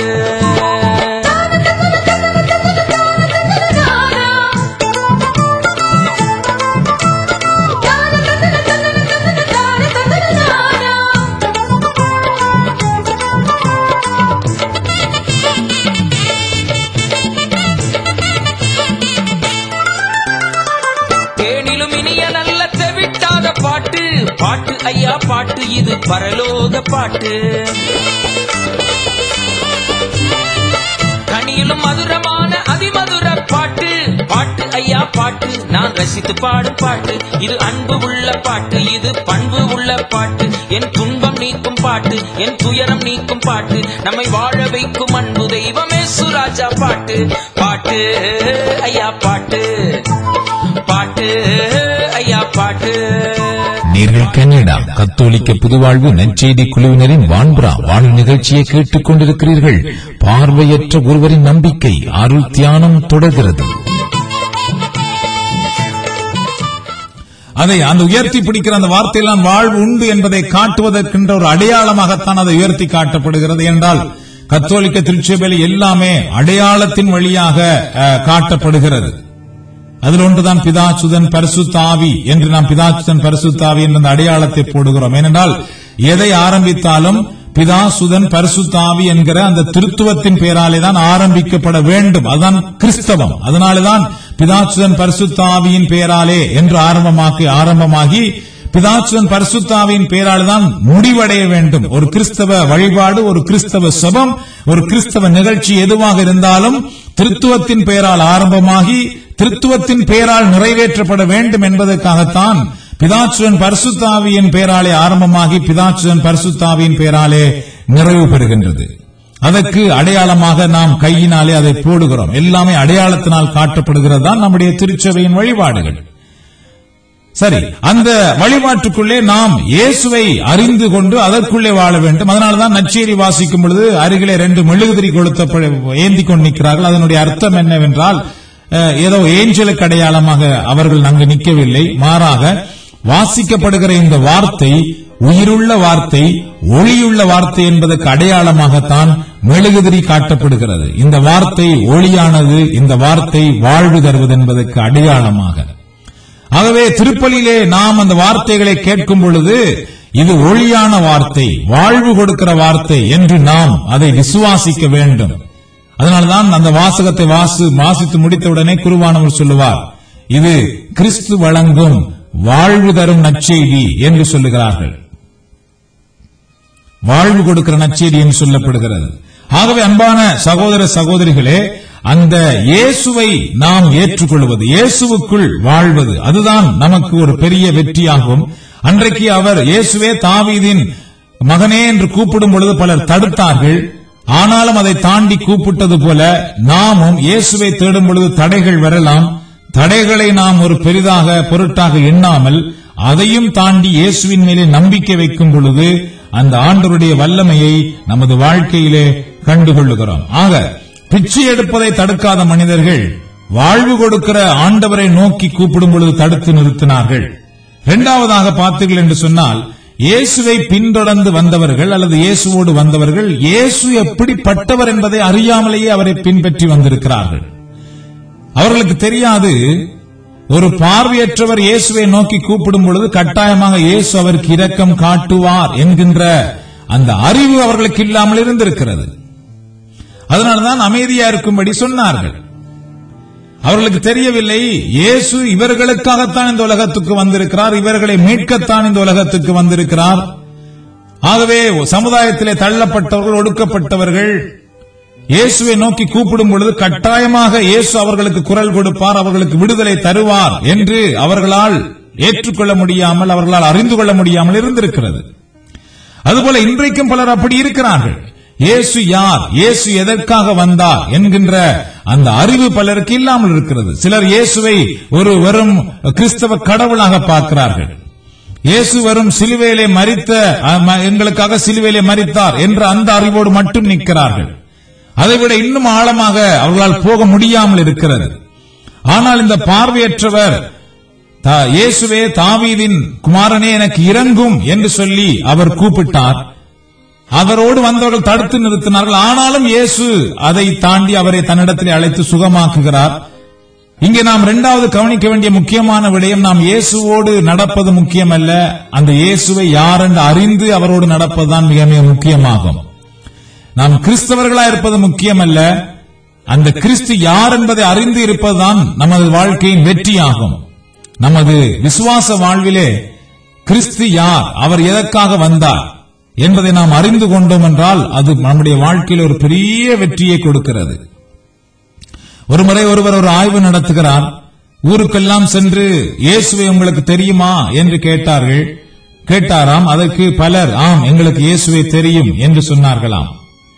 தேனிலும் இனிய நல்ல தெவிட்டாத பாட்டு பாட்டு ஐயா பாட்டு இது பரலோக பாட்டு கனியிலும் மதுரமான அதிமதுர பாட்டு பாட்டு ஐயா பாட்டு நான் ரசித்து பாடும் பாட்டு இது அன்பு உள்ள பாட்டு இது பண்பு உள்ள பாட்டு என் துன்பம் நீக்கும் பாட்டு என் துயரம் நீக்கும் பாட்டு நம்மை வாழ வைக்கும் அன்பு தெய்வமே சுராஜா பாட்டு பாட்டு ஐயா பாட்டு பாட்டு ஐயா பாட்டு நீங்கள் கனடா கத்தோலிக்க புதுவாழ்வு நற்செய்தி குழுவினரின் வான்புறா வாழ் நிகழ்ச்சியை கேட்டுக் கொண்டிருக்கிறீர்கள் பார்வையற்ற ஒருவரின் நம்பிக்கை அருள் தியானம் தொடர்கிறது அதை அந்த உயர்த்தி பிடிக்கிற அந்த வார்த்தையெல்லாம் வாழ்வு உண்டு என்பதை காட்டுவதற்கின்ற ஒரு அடையாளமாகத்தான் அதை உயர்த்தி காட்டப்படுகிறது என்றால் கத்தோலிக்க திருச்சபையில் எல்லாமே அடையாளத்தின் வழியாக அஹ், காட்டப்படுகிறது அதில் ஒன்றுதான் பிதாசுதன் பரிசுத்தாவி என்று நாம் பிதாசுதன் பரிசுத்தாவி என்ற அந்த அடையாளத்தை போடுகிறோம் ஏனென்றால் எதை ஆரம்பித்தாலும் பிதாசுதன் பரிசுத்தாவி என்கிற அந்த திருத்துவத்தின் பெயராலே தான் ஆரம்பிக்கப்பட வேண்டும் அதுதான் கிறிஸ்தவம் அதனாலேதான் பிதாசுதன் பரிசுத்தாவியின் பெயராலே என்று ஆரம்பமாக்கி ஆரம்பமாகி பிதாசுதன் பரிசுத்தாவியின் பெயரால் தான் முடிவடைய வேண்டும் ஒரு கிறிஸ்தவ வழிபாடு ஒரு கிறிஸ்தவ சபம் ஒரு கிறிஸ்தவ நிகழ்ச்சி எதுவாக இருந்தாலும் திருத்துவத்தின் பெயரால் ஆரம்பமாகி திருத்துவத்தின் பெயரால் நிறைவேற்றப்பட வேண்டும் என்பதற்காகத்தான் பிதாச்சுவன் பரிசுத்தாவியின் பெயராலே ஆரம்பமாகி பிதாச்சுவன் பரிசுத்தாவியின் பெயராலே நிறைவு பெறுகின்றது அதற்கு அடையாளமாக நாம் கையினாலே அதை போடுகிறோம் எல்லாமே அடையாளத்தினால் காட்டப்படுகிறது தான் நம்முடைய திருச்சபையின் வழிபாடுகள் சரி அந்த வழிபாட்டுக்குள்ளே நாம் இயேசுவை அறிந்து கொண்டு அதற்குள்ளே வாழ வேண்டும் அதனாலதான் நச்சேரி வாசிக்கும் பொழுது அருகிலே ரெண்டு மெழுகுதிரி கொளுத்த ஏந்தி கொண்டு நிற்கிறார்கள் அதனுடைய அர்த்தம் என்னவென்றால் அஹ், ஏதோ ஏஞ்சலுக்கு அடையாளமாக அவர்கள் அங்கு நிற்கவில்லை மாறாக வாசிக்கப்படுகிற இந்த வார்த்தை உயிருள்ள வார்த்தை ஒளியுள்ள வார்த்தை என்பதற்கு அடையாளமாகத்தான் மெழுகுதிரி காட்டப்படுகிறது இந்த வார்த்தை ஒளியானது இந்த வார்த்தை வாழ்வு தருவது என்பதற்கு அடையாளமாக ஆகவே திருப்பலியிலே நாம் அந்த வார்த்தைகளை கேட்கும் பொழுது இது ஒளியான வார்த்தை வாழ்வு கொடுக்கிற வார்த்தை என்று நாம் அதை விசுவாசிக்க வேண்டும் அதனால்தான் அந்த வாசகத்தை வாசு வாசித்து முடித்தவுடனே குருவானவர் சொல்லுவார் இது கிறிஸ்து வழங்கும் வாழ்வு தரும் நற்செய்தி என்று சொல்லுகிறார்கள் வாழ்வு கொடுக்கிற நற்செய்தி என்று சொல்லப்படுகிறது ஆகவே அன்பான சகோதர சகோதரிகளே அந்த இயேசுவை நாம் ஏற்றுக்கொள்வது இயேசுவுக்குள் வாழ்வது அதுதான் நமக்கு ஒரு பெரிய வெற்றியாகும் அன்றைக்கு அவர் இயேசுவே தாவீதின் மகனே என்று கூப்பிடும் பொழுது பலர் தடுத்தார்கள் ஆனாலும் அதை தாண்டி கூப்பிட்டது போல நாமும் இயேசுவை தேடும் பொழுது தடைகள் வரலாம் தடைகளை நாம் ஒரு பெரிதாக பொருட்டாக எண்ணாமல் அதையும் தாண்டி இயேசுவின் மேலே நம்பிக்கை வைக்கும் பொழுது அந்த ஆண்டவருடைய வல்லமையை நமது வாழ்க்கையிலே கண்டுகொள்ளுகிறோம் ஆக பிச்சை எடுப்பதை தடுக்காத மனிதர்கள் வாழ்வு கொடுக்கிற ஆண்டவரை நோக்கி கூப்பிடும் பொழுது தடுத்து நிறுத்தினார்கள் இரண்டாவதாக பார்த்தீர்கள் என்று சொன்னால் இயேசுவை பின்தொடர்ந்து வந்தவர்கள் அல்லது இயேசுவோடு வந்தவர்கள் இயேசு எப்படிப்பட்டவர் என்பதை அறியாமலேயே அவரை பின்பற்றி வந்திருக்கிறார்கள் அவர்களுக்கு தெரியாது ஒரு பார்வையற்றவர் இயேசுவை நோக்கி கூப்பிடும் பொழுது கட்டாயமாக இயேசு அவருக்கு இரக்கம் காட்டுவார் என்கின்ற அந்த அறிவு அவர்களுக்கு இல்லாமல் இருந்திருக்கிறது அதனால்தான் அமைதியா இருக்கும்படி சொன்னார்கள் அவர்களுக்கு தெரியவில்லை இயேசு இவர்களுக்காகத்தான் இந்த உலகத்துக்கு வந்திருக்கிறார் இவர்களை மீட்கத்தான் இந்த உலகத்துக்கு வந்திருக்கிறார் ஆகவே சமுதாயத்திலே தள்ளப்பட்டவர்கள் ஒடுக்கப்பட்டவர்கள் இயேசுவை நோக்கி கூப்பிடும் பொழுது கட்டாயமாக இயேசு அவர்களுக்கு குரல் கொடுப்பார் அவர்களுக்கு விடுதலை தருவார் என்று அவர்களால் ஏற்றுக்கொள்ள முடியாமல் அவர்களால் அறிந்து கொள்ள முடியாமல் இருந்திருக்கிறது அதுபோல இன்றைக்கும் பலர் அப்படி இருக்கிறார்கள் இயேசு யார் இயேசு எதற்காக வந்தார் என்கின்ற அந்த அறிவு பலருக்கு இல்லாமல் இருக்கிறது சிலர் இயேசுவை ஒரு வெறும் கிறிஸ்தவ கடவுளாக பார்க்கிறார்கள் இயேசு வரும் சிலுவையிலே மரித்த அஹ், ம- எங்களுக்காக சிலுவையிலே மரித்தார் என்ற அந்த அறிவோடு மட்டும் நிற்கிறார்கள் அதைவிட இன்னும் ஆழமாக அவர்களால் போக முடியாமல் இருக்கிறது ஆனால் இந்த பார்வையற்றவர் தா- இயேசுவே தாவீதின் குமாரனே எனக்கு இறங்கும் என்று சொல்லி அவர் கூப்பிட்டார் அவரோடு வந்தவர்கள் தடுத்து நிறுத்தினார்கள் ஆனாலும் இயேசு அதை தாண்டி அவரை தன்னிடத்திலே அழைத்து சுகமாக்குகிறார் இங்கே நாம் இரண்டாவது கவனிக்க வேண்டிய முக்கியமான விடயம் நாம் இயேசுவோடு நடப்பது முக்கியமல்ல அந்த இயேசுவை யார் என்று அறிந்து அவரோடு நடப்பதுதான் மிக மிக முக்கியமாகும் நாம் கிறிஸ்தவர்களா இருப்பது முக்கியமல்ல அந்த கிறிஸ்து யார் என்பதை அறிந்து இருப்பதுதான் நமது வாழ்க்கையின் வெற்றியாகும் நமது விசுவாச வாழ்விலே கிறிஸ்து யார் அவர் எதற்காக வந்தார் என்பதை நாம் அறிந்து கொண்டோம் என்றால் அது நம்முடைய வாழ்க்கையில் ஒரு பெரிய வெற்றியை கொடுக்கிறது ஒருமுறை ஒருவர் ஒரு ஆய்வு நடத்துகிறார் ஊருக்கெல்லாம் சென்று இயேசுவை உங்களுக்கு தெரியுமா என்று கேட்டார்கள் கேட்டாராம் அதற்கு பலர் ஆம் எங்களுக்கு இயேசுவை தெரியும் என்று சொன்னார்களாம்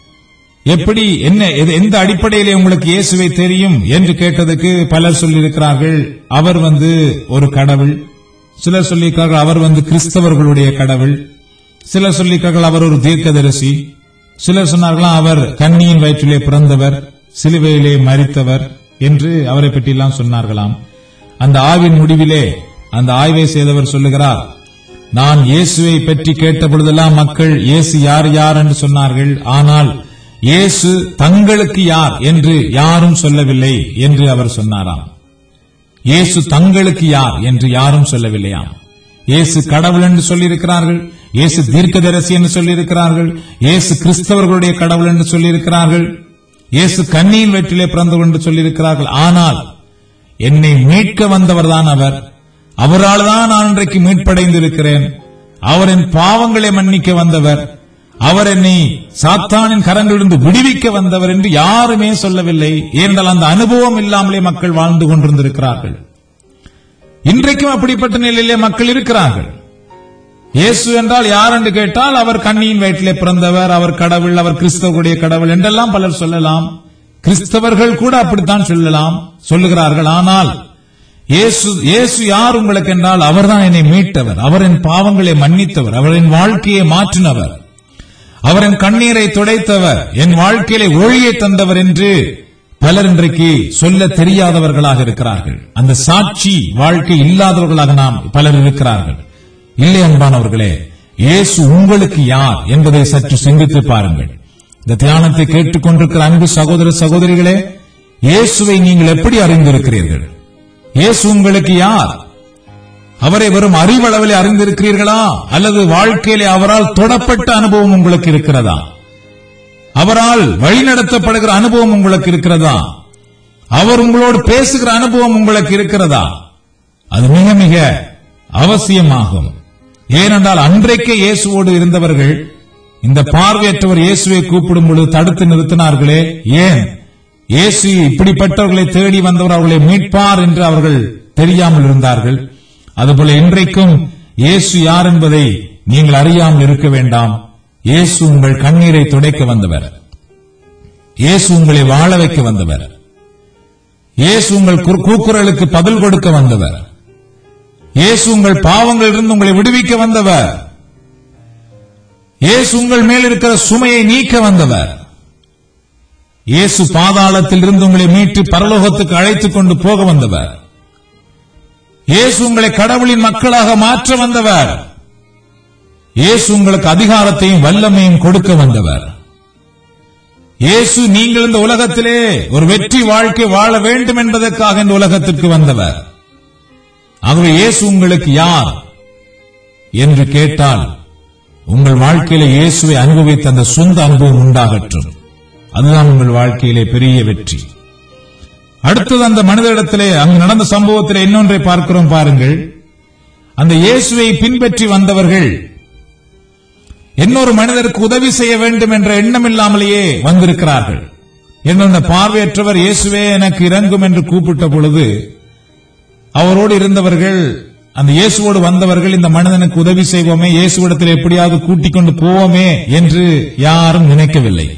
எப்படி என்ன எது- எந்த அடிப்படையிலே உங்களுக்கு இயேசுவை தெரியும் என்று கேட்டதுக்கு பலர் சொல்லியிருக்கிறார்கள் அவர் வந்து ஒரு கடவுள் சிலர் சொல்லியிருக்கிறார்கள் அவர் வந்து கிறிஸ்தவர்களுடைய கடவுள் சிலர் சொல்லியிருக்கிறார்கள் அவர் ஒரு தீர்க்கதரிசி சிலர் சொன்னார்களாம் அவர் கன்னியின் வயிற்றிலே பிறந்தவர் சிலுவையிலே மரித்தவர் என்று அவரை பற்றியெல்லாம் சொன்னார்களாம் அந்த ஆய்வின் முடிவிலே அந்த ஆய்வை செய்தவர் சொல்லுகிறார் நான் இயேசுவை பற்றி கேட்ட பொழுதெல்லாம் மக்கள் இயேசு யார் யார் என்று சொன்னார்கள் ஆனால் இயேசு தங்களுக்கு யார் என்று யாரும் சொல்லவில்லை என்று அவர் சொன்னாராம் இயேசு தங்களுக்கு யார் என்று யாரும் சொல்லவில்லையாம் இயேசு கடவுள் என்று சொல்லியிருக்கிறார்கள் இயேசு தீர்க்கதரிசி என்று சொல்லியிருக்கிறார்கள் இயேசு கிறிஸ்தவர்களுடைய கடவுள் என்று சொல்லியிருக்கிறார்கள் இயேசு கண்ணியின் வெற்றிலே பிறந்தவர் என்று சொல்லியிருக்கிறார்கள் ஆனால் என்னை மீட்க வந்தவர்தான் அவர் அவரால் தான் நான் இன்றைக்கு மீட்படைந்திருக்கிறேன் அவர் என் பாவங்களை மன்னிக்க வந்தவர் அவர் என்னை சாத்தானின் கரங்களிலிருந்து விடுவிக்க வந்தவர் என்று யாருமே சொல்லவில்லை ஏனென்றால் அந்த அனுபவம் இல்லாமலே மக்கள் வாழ்ந்து கொண்டிருந்திருக்கிறார்கள் இன்றைக்கும் அப்படிப்பட்ட நிலையிலே மக்கள் இருக்கிறார்கள் இயேசு என்றால் யார் என்று கேட்டால் அவர் கண்ணியின் வயிற்றிலே பிறந்தவர் அவர் கடவுள் அவர் கிறிஸ்தவருடைய கடவுள் என்றெல்லாம் பலர் சொல்லலாம் கிறிஸ்தவர்கள் கூட அப்படித்தான் சொல்லலாம் சொல்லுகிறார்கள் ஆனால் இயேசு இயேசு யார் உங்களுக்கு என்றால் அவர்தான் என்னை மீட்டவர் அவர் என் பாவங்களை மன்னித்தவர் அவர் என் வாழ்க்கையை மாற்றினவர் அவர் என் கண்ணீரை துடைத்தவர் என் வாழ்க்கையிலே ஒளியை தந்தவர் என்று பலர் இன்றைக்கு சொல்ல தெரியாதவர்களாக இருக்கிறார்கள் அந்த சாட்சி வாழ்க்கை இல்லாதவர்களாக நாம் பலர் இருக்கிறார்கள் இல்லை அன்பானவர்களே இயேசு உங்களுக்கு யார் என்பதை சற்று சிந்தித்து பாருங்கள் இந்த தியானத்தை கேட்டுக்கொண்டிருக்கிற அன்பு சகோதர சகோதரிகளே இயேசுவை நீங்கள் எப்படி அறிந்திருக்கிறீர்கள் இயேசு உங்களுக்கு யார் அவரை வெறும் அறிவளவிலே அறிந்திருக்கிறீர்களா அல்லது வாழ்க்கையிலே அவரால் தொடப்பட்ட அனுபவம் உங்களுக்கு இருக்கிறதா அவரால் வழிநடத்தப்படுகிற அனுபவம் உங்களுக்கு இருக்கிறதா அவர் உங்களோடு பேசுகிற அனுபவம் உங்களுக்கு இருக்கிறதா அது மிக மிக அவசியமாகும் ஏனென்றால் அன்றைக்கே இயேசுவோடு இருந்தவர்கள் இந்த பார்வையற்றவர் இயேசுவை கூப்பிடும் பொழுது தடுத்து நிறுத்தினார்களே ஏன் இயேசு இப்படிப்பட்டவர்களை தேடி வந்தவர் அவர்களை மீட்பார் என்று அவர்கள் தெரியாமல் இருந்தார்கள் அதுபோல இன்றைக்கும் இயேசு யார் என்பதை நீங்கள் அறியாமல் இருக்க வேண்டாம் இயேசு உங்கள் கண்ணீரை துடைக்க வந்தவர் இயேசு உங்களை வாழ வைக்க வந்தவர் இயேசு உங்கள் கு- கூக்குரலுக்கு பதில் கொடுக்க வந்தவர் இயேசு உங்கள் பாவங்களிலிருந்து உங்களை விடுவிக்க வந்தவர் இயேசு உங்கள் மேல் இருக்கிற சுமையை நீக்க வந்தவர் இயேசு பாதாளத்தில் இருந்து உங்களை மீட்டு பரலோகத்துக்கு அழைத்துக் கொண்டு போக வந்தவர் இயேசு உங்களை கடவுளின் மக்களாக மாற்ற வந்தவர் இயேசு உங்களுக்கு அதிகாரத்தையும் வல்லமையும் கொடுக்க வந்தவர் இயேசு நீங்கள் இந்த உலகத்திலே ஒரு வெற்றி வாழ்க்கை வாழ வேண்டும் என்பதற்காக இந்த உலகத்திற்கு வந்தவர் ஆகவே இயேசு உங்களுக்கு யார் என்று கேட்டால் உங்கள் வாழ்க்கையில இயேசுவை அனுபவித்த அந்த சொந்த அனுபவம் உண்டாகட்டும் அதுதான் உங்கள் வாழ்க்கையிலே பெரிய வெற்றி அடுத்தது அந்த மனிதரிடத்திலே அங்கு நடந்த சம்பவத்திலே இன்னொன்றை பார்க்கிறோம் பாருங்கள் அந்த இயேசுவை பின்பற்றி வந்தவர்கள் இன்னொரு மனிதருக்கு உதவி செய்ய வேண்டும் என்ற எண்ணம் இல்லாமலேயே வந்திருக்கிறார்கள் என்று அந்த பார்வையற்றவர் இயேசுவே எனக்கு இறங்கும் என்று கூப்பிட்ட பொழுது அவரோடு இருந்தவர்கள் அந்த இயேசுவோடு வந்தவர்கள் இந்த மனிதனுக்கு உதவி செய்வோமே இயேசுவிடத்தில் எப்படியாவது கூட்டிக் கொண்டு போவோமே என்று யாரும் நினைக்கவில்லை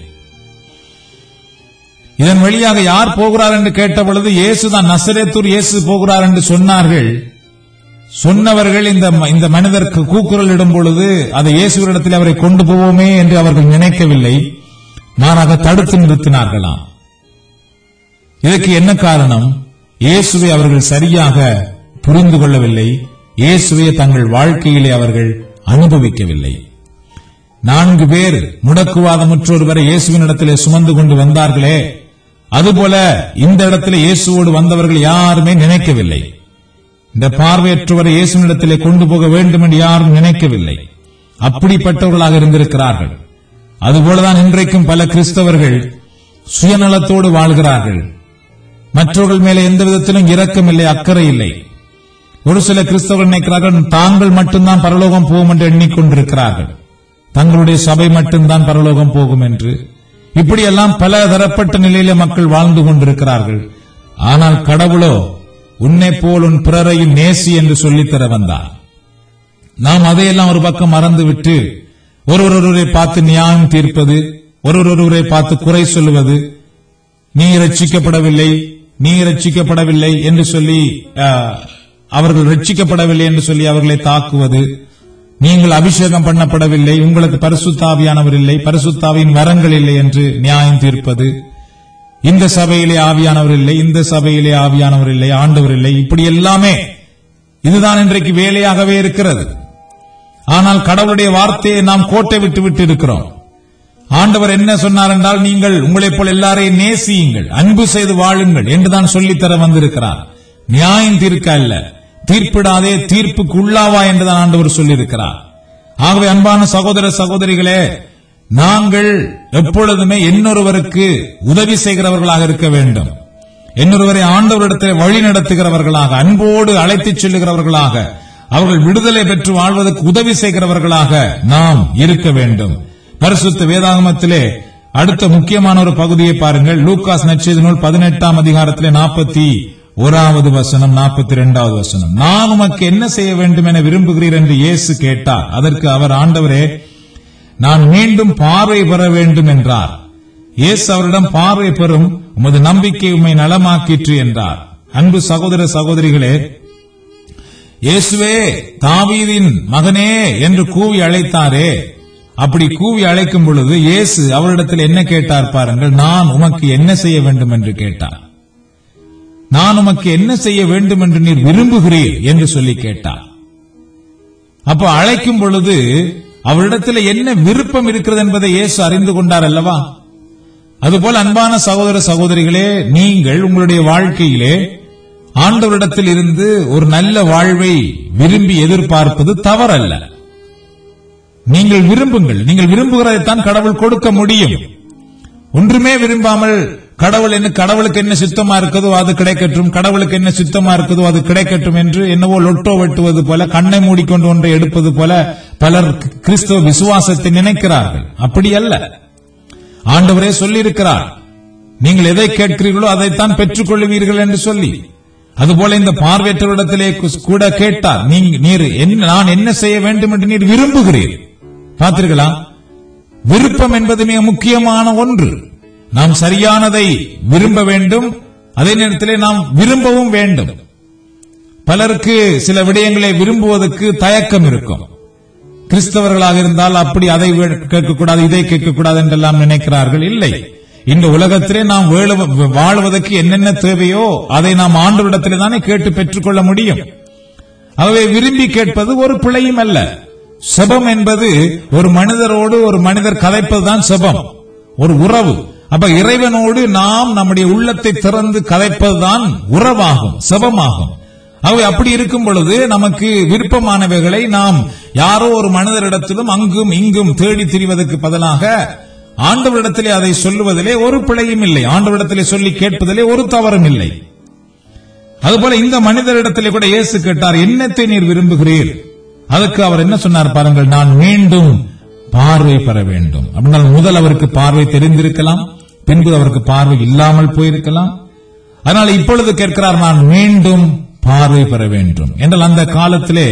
இதன் வழியாக யார் போகிறார் என்று கேட்ட பொழுது இயேசுதான் நசரேத்தூர் இயேசு போகிறார் என்று சொன்னார்கள் சொன்னவர்கள் இந்த இந்த மனிதருக்கு கூக்குரல் இடும் பொழுது அதை இயேசுவரிடத்தில் அவரை கொண்டு போவோமே என்று அவர்கள் நினைக்கவில்லை மாறாக தடுத்து நிறுத்தினார்களாம் இதற்கு என்ன காரணம் இயேசுவை அவர்கள் சரியாக புரிந்து கொள்ளவில்லை இயேசுவை தங்கள் வாழ்க்கையிலே அவர்கள் அனுபவிக்கவில்லை நான்கு பேர் முடக்குவாதமுற்றொருவரை இயேசுவின் இடத்திலே சுமந்து கொண்டு வந்தார்களே அதுபோல இந்த இடத்திலே இயேசுவோடு வந்தவர்கள் யாருமே நினைக்கவில்லை இந்த பார்வையற்றவரை இயேசுவினிடத்திலே கொண்டு போக வேண்டும் என்று யாரும் நினைக்கவில்லை அப்படிப்பட்டவர்களாக இருந்திருக்கிறார்கள் அதுபோலதான் இன்றைக்கும் பல கிறிஸ்தவர்கள் சுயநலத்தோடு வாழ்கிறார்கள் மற்றவர்கள் மேலே எந்த விதத்திலும் இரக்கமில்லை அக்கறை இல்லை ஒரு சில கிறிஸ்தவர்கள் நினைக்கிறார்கள் தாங்கள் மட்டும்தான் பரலோகம் போகும் என்று எண்ணிக்கொண்டிருக்கிறார்கள் தங்களுடைய சபை மட்டும்தான் பரலோகம் போகும் என்று இப்படியெல்லாம் பல தரப்பட்ட நிலையில மக்கள் வாழ்ந்து கொண்டிருக்கிறார்கள் ஆனால் கடவுளோ உன்னை போல் உன் பிறரையும் நேசி என்று சொல்லித்தர வந்தார் நாம் அதையெல்லாம் ஒரு பக்கம் மறந்துவிட்டு ஒருவர் ஒருவரை பார்த்து நியாயம் தீர்ப்பது ஒருவர் ஒருவரை பார்த்து குறை சொல்லுவது நீ ரட்சிக்கப்படவில்லை நீ ரட்சிக்கப்படவில்லை என்று சொல்லி அஹ், அவர்கள் ரட்சிக்கப்படவில்லை என்று சொல்லி அவர்களை தாக்குவது நீங்கள் அபிஷேகம் பண்ணப்படவில்லை உங்களுக்கு பரிசுத்தாவியானவர் இல்லை பரிசுத்தாவின் வரங்கள் இல்லை என்று நியாயம் தீர்ப்பது இந்த சபையிலே ஆவியானவர் இல்லை இந்த சபையிலே ஆவியானவர் இல்லை ஆண்டவர் இல்லை இப்படி எல்லாமே இதுதான் இன்றைக்கு வேலையாகவே இருக்கிறது ஆனால் கடவுளுடைய வார்த்தையை நாம் கோட்டை விட்டு விட்டு இருக்கிறோம் ஆண்டவர் என்ன சொன்னார் என்றால் நீங்கள் உங்களைப் போல் எல்லாரையும் நேசியுங்கள் அன்பு செய்து வாழுங்கள் என்றுதான் சொல்லித்தர வந்திருக்கிறார் நியாயம் தீர்க்க அல்ல தீர்ப்பிடாதே தீர்ப்புக்கு உள்ளாவா என்றுதான் ஆண்டவர் சொல்லியிருக்கிறார் ஆகவே அன்பான சகோதர சகோதரிகளே நாங்கள் எப்பொழுதுமே இன்னொருவருக்கு உதவி செய்கிறவர்களாக இருக்க வேண்டும் இன்னொருவரை ஆண்டவரிடத்தில் வழி நடத்துகிறவர்களாக அன்போடு அழைத்துச் செல்லுகிறவர்களாக அவர்கள் விடுதலை பெற்று வாழ்வதற்கு உதவி செய்கிறவர்களாக நாம் இருக்க வேண்டும் பரிசுத்த வேதாகமத்திலே அடுத்த முக்கியமான ஒரு பகுதியை பாருங்கள் லூக்காஸ் நற்செய்தி நூல் பதினெட்டாம் அதிகாரத்திலே நாற்பத்தி ஓராவது வசனம் நாற்பத்தி இரண்டாவது வசனம் நான் உமக்கு என்ன செய்ய வேண்டும் என விரும்புகிறீர் என்று இயேசு கேட்டார் அதற்கு அவர் ஆண்டவரே நான் மீண்டும் பார்வை பெற வேண்டும் என்றார் இயேசு அவரிடம் பார்வை பெறும் உமது நம்பிக்கை உம்மை நலமாக்கிற்று என்றார் அன்பு சகோதர சகோதரிகளே இயேசுவே தாவீதின் மகனே என்று கூவி அழைத்தாரே அப்படி கூவி அழைக்கும் பொழுது இயேசு அவரிடத்தில் என்ன கேட்டார் பாருங்கள் நான் உமக்கு என்ன செய்ய வேண்டும் என்று கேட்டார் நான் உமக்கு என்ன செய்ய வேண்டும் என்று நீர் விரும்புகிறீர் என்று சொல்லி கேட்டார் அப்ப அழைக்கும் பொழுது அவரிடத்தில் என்ன விருப்பம் இருக்கிறது என்பதை இயேசு அறிந்து கொண்டார் அல்லவா அதுபோல அன்பான சகோதர சகோதரிகளே நீங்கள் உங்களுடைய வாழ்க்கையிலே ஆண்டவரிடத்தில் இருந்து ஒரு நல்ல வாழ்வை விரும்பி எதிர்பார்ப்பது தவறல்ல நீங்கள் விரும்புங்கள் நீங்கள் விரும்புகிறதைத்தான் கடவுள் கொடுக்க முடியும் ஒன்றுமே விரும்பாமல் கடவுள் என்ன கடவுளுக்கு என்ன சித்தமா இருக்குதோ அது கிடைக்கட்டும் கடவுளுக்கு என்ன சித்தமா இருக்குதோ அது கிடைக்கட்டும் என்று என்னவோ லொட்டோ வெட்டுவது போல கண்ணை மூடிக்கொண்டு ஒன்றை எடுப்பது போல பலர் கிறிஸ்தவ விசுவாசத்தை நினைக்கிறார்கள் அப்படி அல்ல ஆண்டவரே சொல்லியிருக்கிறார் நீங்கள் எதை கேட்கிறீர்களோ அதைத்தான் பெற்றுக் கொள்ளுவீர்கள் என்று சொல்லி அதுபோல இந்த பார்வையற்றவரிடத்திலே கு- கூட கேட்டார் நீங்க நீர் என்ன நான் என்ன செய்ய வேண்டும் என்று நீர் விரும்புகிறீர் பார்த்தீர்களா விருப்பம் என்பது மிக முக்கியமான ஒன்று நாம் சரியானதை விரும்ப வேண்டும் அதே நேரத்திலே நாம் விரும்பவும் வேண்டும் பலருக்கு சில விடயங்களை விரும்புவதற்கு தயக்கம் இருக்கும் கிறிஸ்தவர்களாக இருந்தால் அப்படி அதை வே- கேட்கக்கூடாது இதை கேட்கக்கூடாது என்றெல்லாம் நினைக்கிறார்கள் இல்லை இந்த உலகத்திலே நாம் வேளு- வாழ்வதற்கு என்னென்ன தேவையோ அதை நாம் ஆண்டவரிடத்திலே தானே கேட்டு பெற்றுக்கொள்ள முடியும் ஆகவே விரும்பி கேட்பது ஒரு பிழையும் அல்ல செபம் என்பது ஒரு மனிதரோடு ஒரு மனிதர் கதைப்பதுதான் செபம் ஒரு உறவு அப்ப இறைவனோடு நாம் நம்முடைய உள்ளத்தை திறந்து கதைப்பதுதான் உறவாகும் செபமாகும் ஆகவே அப்படி இருக்கும் பொழுது நமக்கு விருப்பமானவைகளை நாம் யாரோ ஒரு மனிதரிடத்திலும் அங்கும் இங்கும் தேடி திரிவதற்கு பதிலாக ஆண்டவரிடத்திலே அதை சொல்லுவதிலே ஒரு பிழையும் இல்லை ஆண்டவரிடத்திலே சொல்லி கேட்பதிலே ஒரு தவறும் இல்லை அதுபோல இந்த மனிதரிடத்திலே கூட இயேசு கேட்டார் என்னத்தை நீர் விரும்புகிறீர் அதுக்கு அவர் என்ன சொன்னார் பாருங்கள் நான் மீண்டும் பார்வை பெற வேண்டும் அப்படின்னா முதல் அவருக்கு பார்வை தெரிந்திருக்கலாம் பின்பு அவருக்கு பார்வை இல்லாமல் போயிருக்கலாம் அதனால இப்பொழுது கேட்கிறார் நான் மீண்டும் பார்வை பெற வேண்டும் என்றால் அந்த காலத்திலே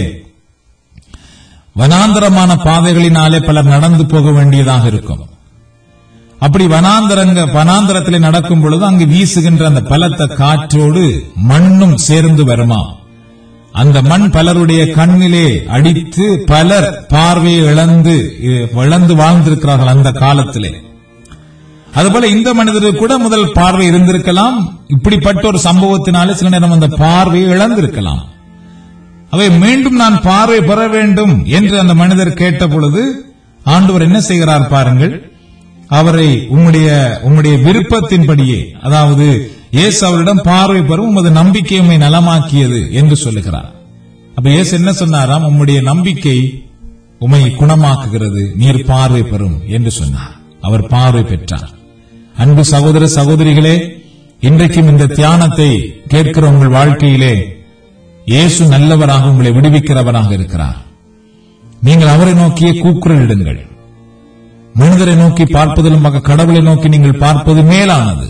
வனாந்தரமான பாதைகளினாலே பலர் நடந்து போக வேண்டியதாக இருக்கும் அப்படி வனாந்தரங்க வனாந்தரத்திலே நடக்கும் பொழுது அங்கு வீசுகின்ற அந்த பலத்த காற்றோடு மண்ணும் சேர்ந்து வருமா அந்த மண் பலருடைய கண்ணிலே அடித்து பலர் பார்வையை இழந்து இ- இழந்து வாழ்ந்திருக்கிறார்கள் அந்த காலத்திலே அதுபோல இந்த மனிதருக்கு கூட முதல் பார்வை இருந்திருக்கலாம் இப்படிப்பட்ட ஒரு சம்பவத்தினாலே சில நேரம் அந்த பார்வையை இழந்திருக்கலாம் அவை மீண்டும் நான் பார்வை பெற வேண்டும் என்று அந்த மனிதர் கேட்ட பொழுது ஆண்டவர் என்ன செய்கிறார் பாருங்கள் அவரை உம்முடைய உம்முடைய விருப்பத்தின்படியே அதாவது இயேசு அவரிடம் பார்வை பெறும் உமது நம்பிக்கை உம்மை நலமாக்கியது என்று சொல்லுகிறார் அப்ப இயேசு என்ன சொன்னாராம் உம்முடைய நம்பிக்கை உம்மை குணமாக்குகிறது நீர் பார்வை பெறும் என்று சொன்னார் அவர் பார்வை பெற்றார் அன்பு சகோதர சகோதரிகளே இன்றைக்கும் இந்த தியானத்தை கேட்கிற உங்கள் வாழ்க்கையிலே இயேசு நல்லவராக உங்களை விடுவிக்கிறவராக இருக்கிறார் நீங்கள் அவரை நோக்கியே கூக்குரலிடுங்கள் மனிதரை நோக்கி பார்ப்பதிலும் பக்க கடவுளை நோக்கி நீங்கள் பார்ப்பது மேலானது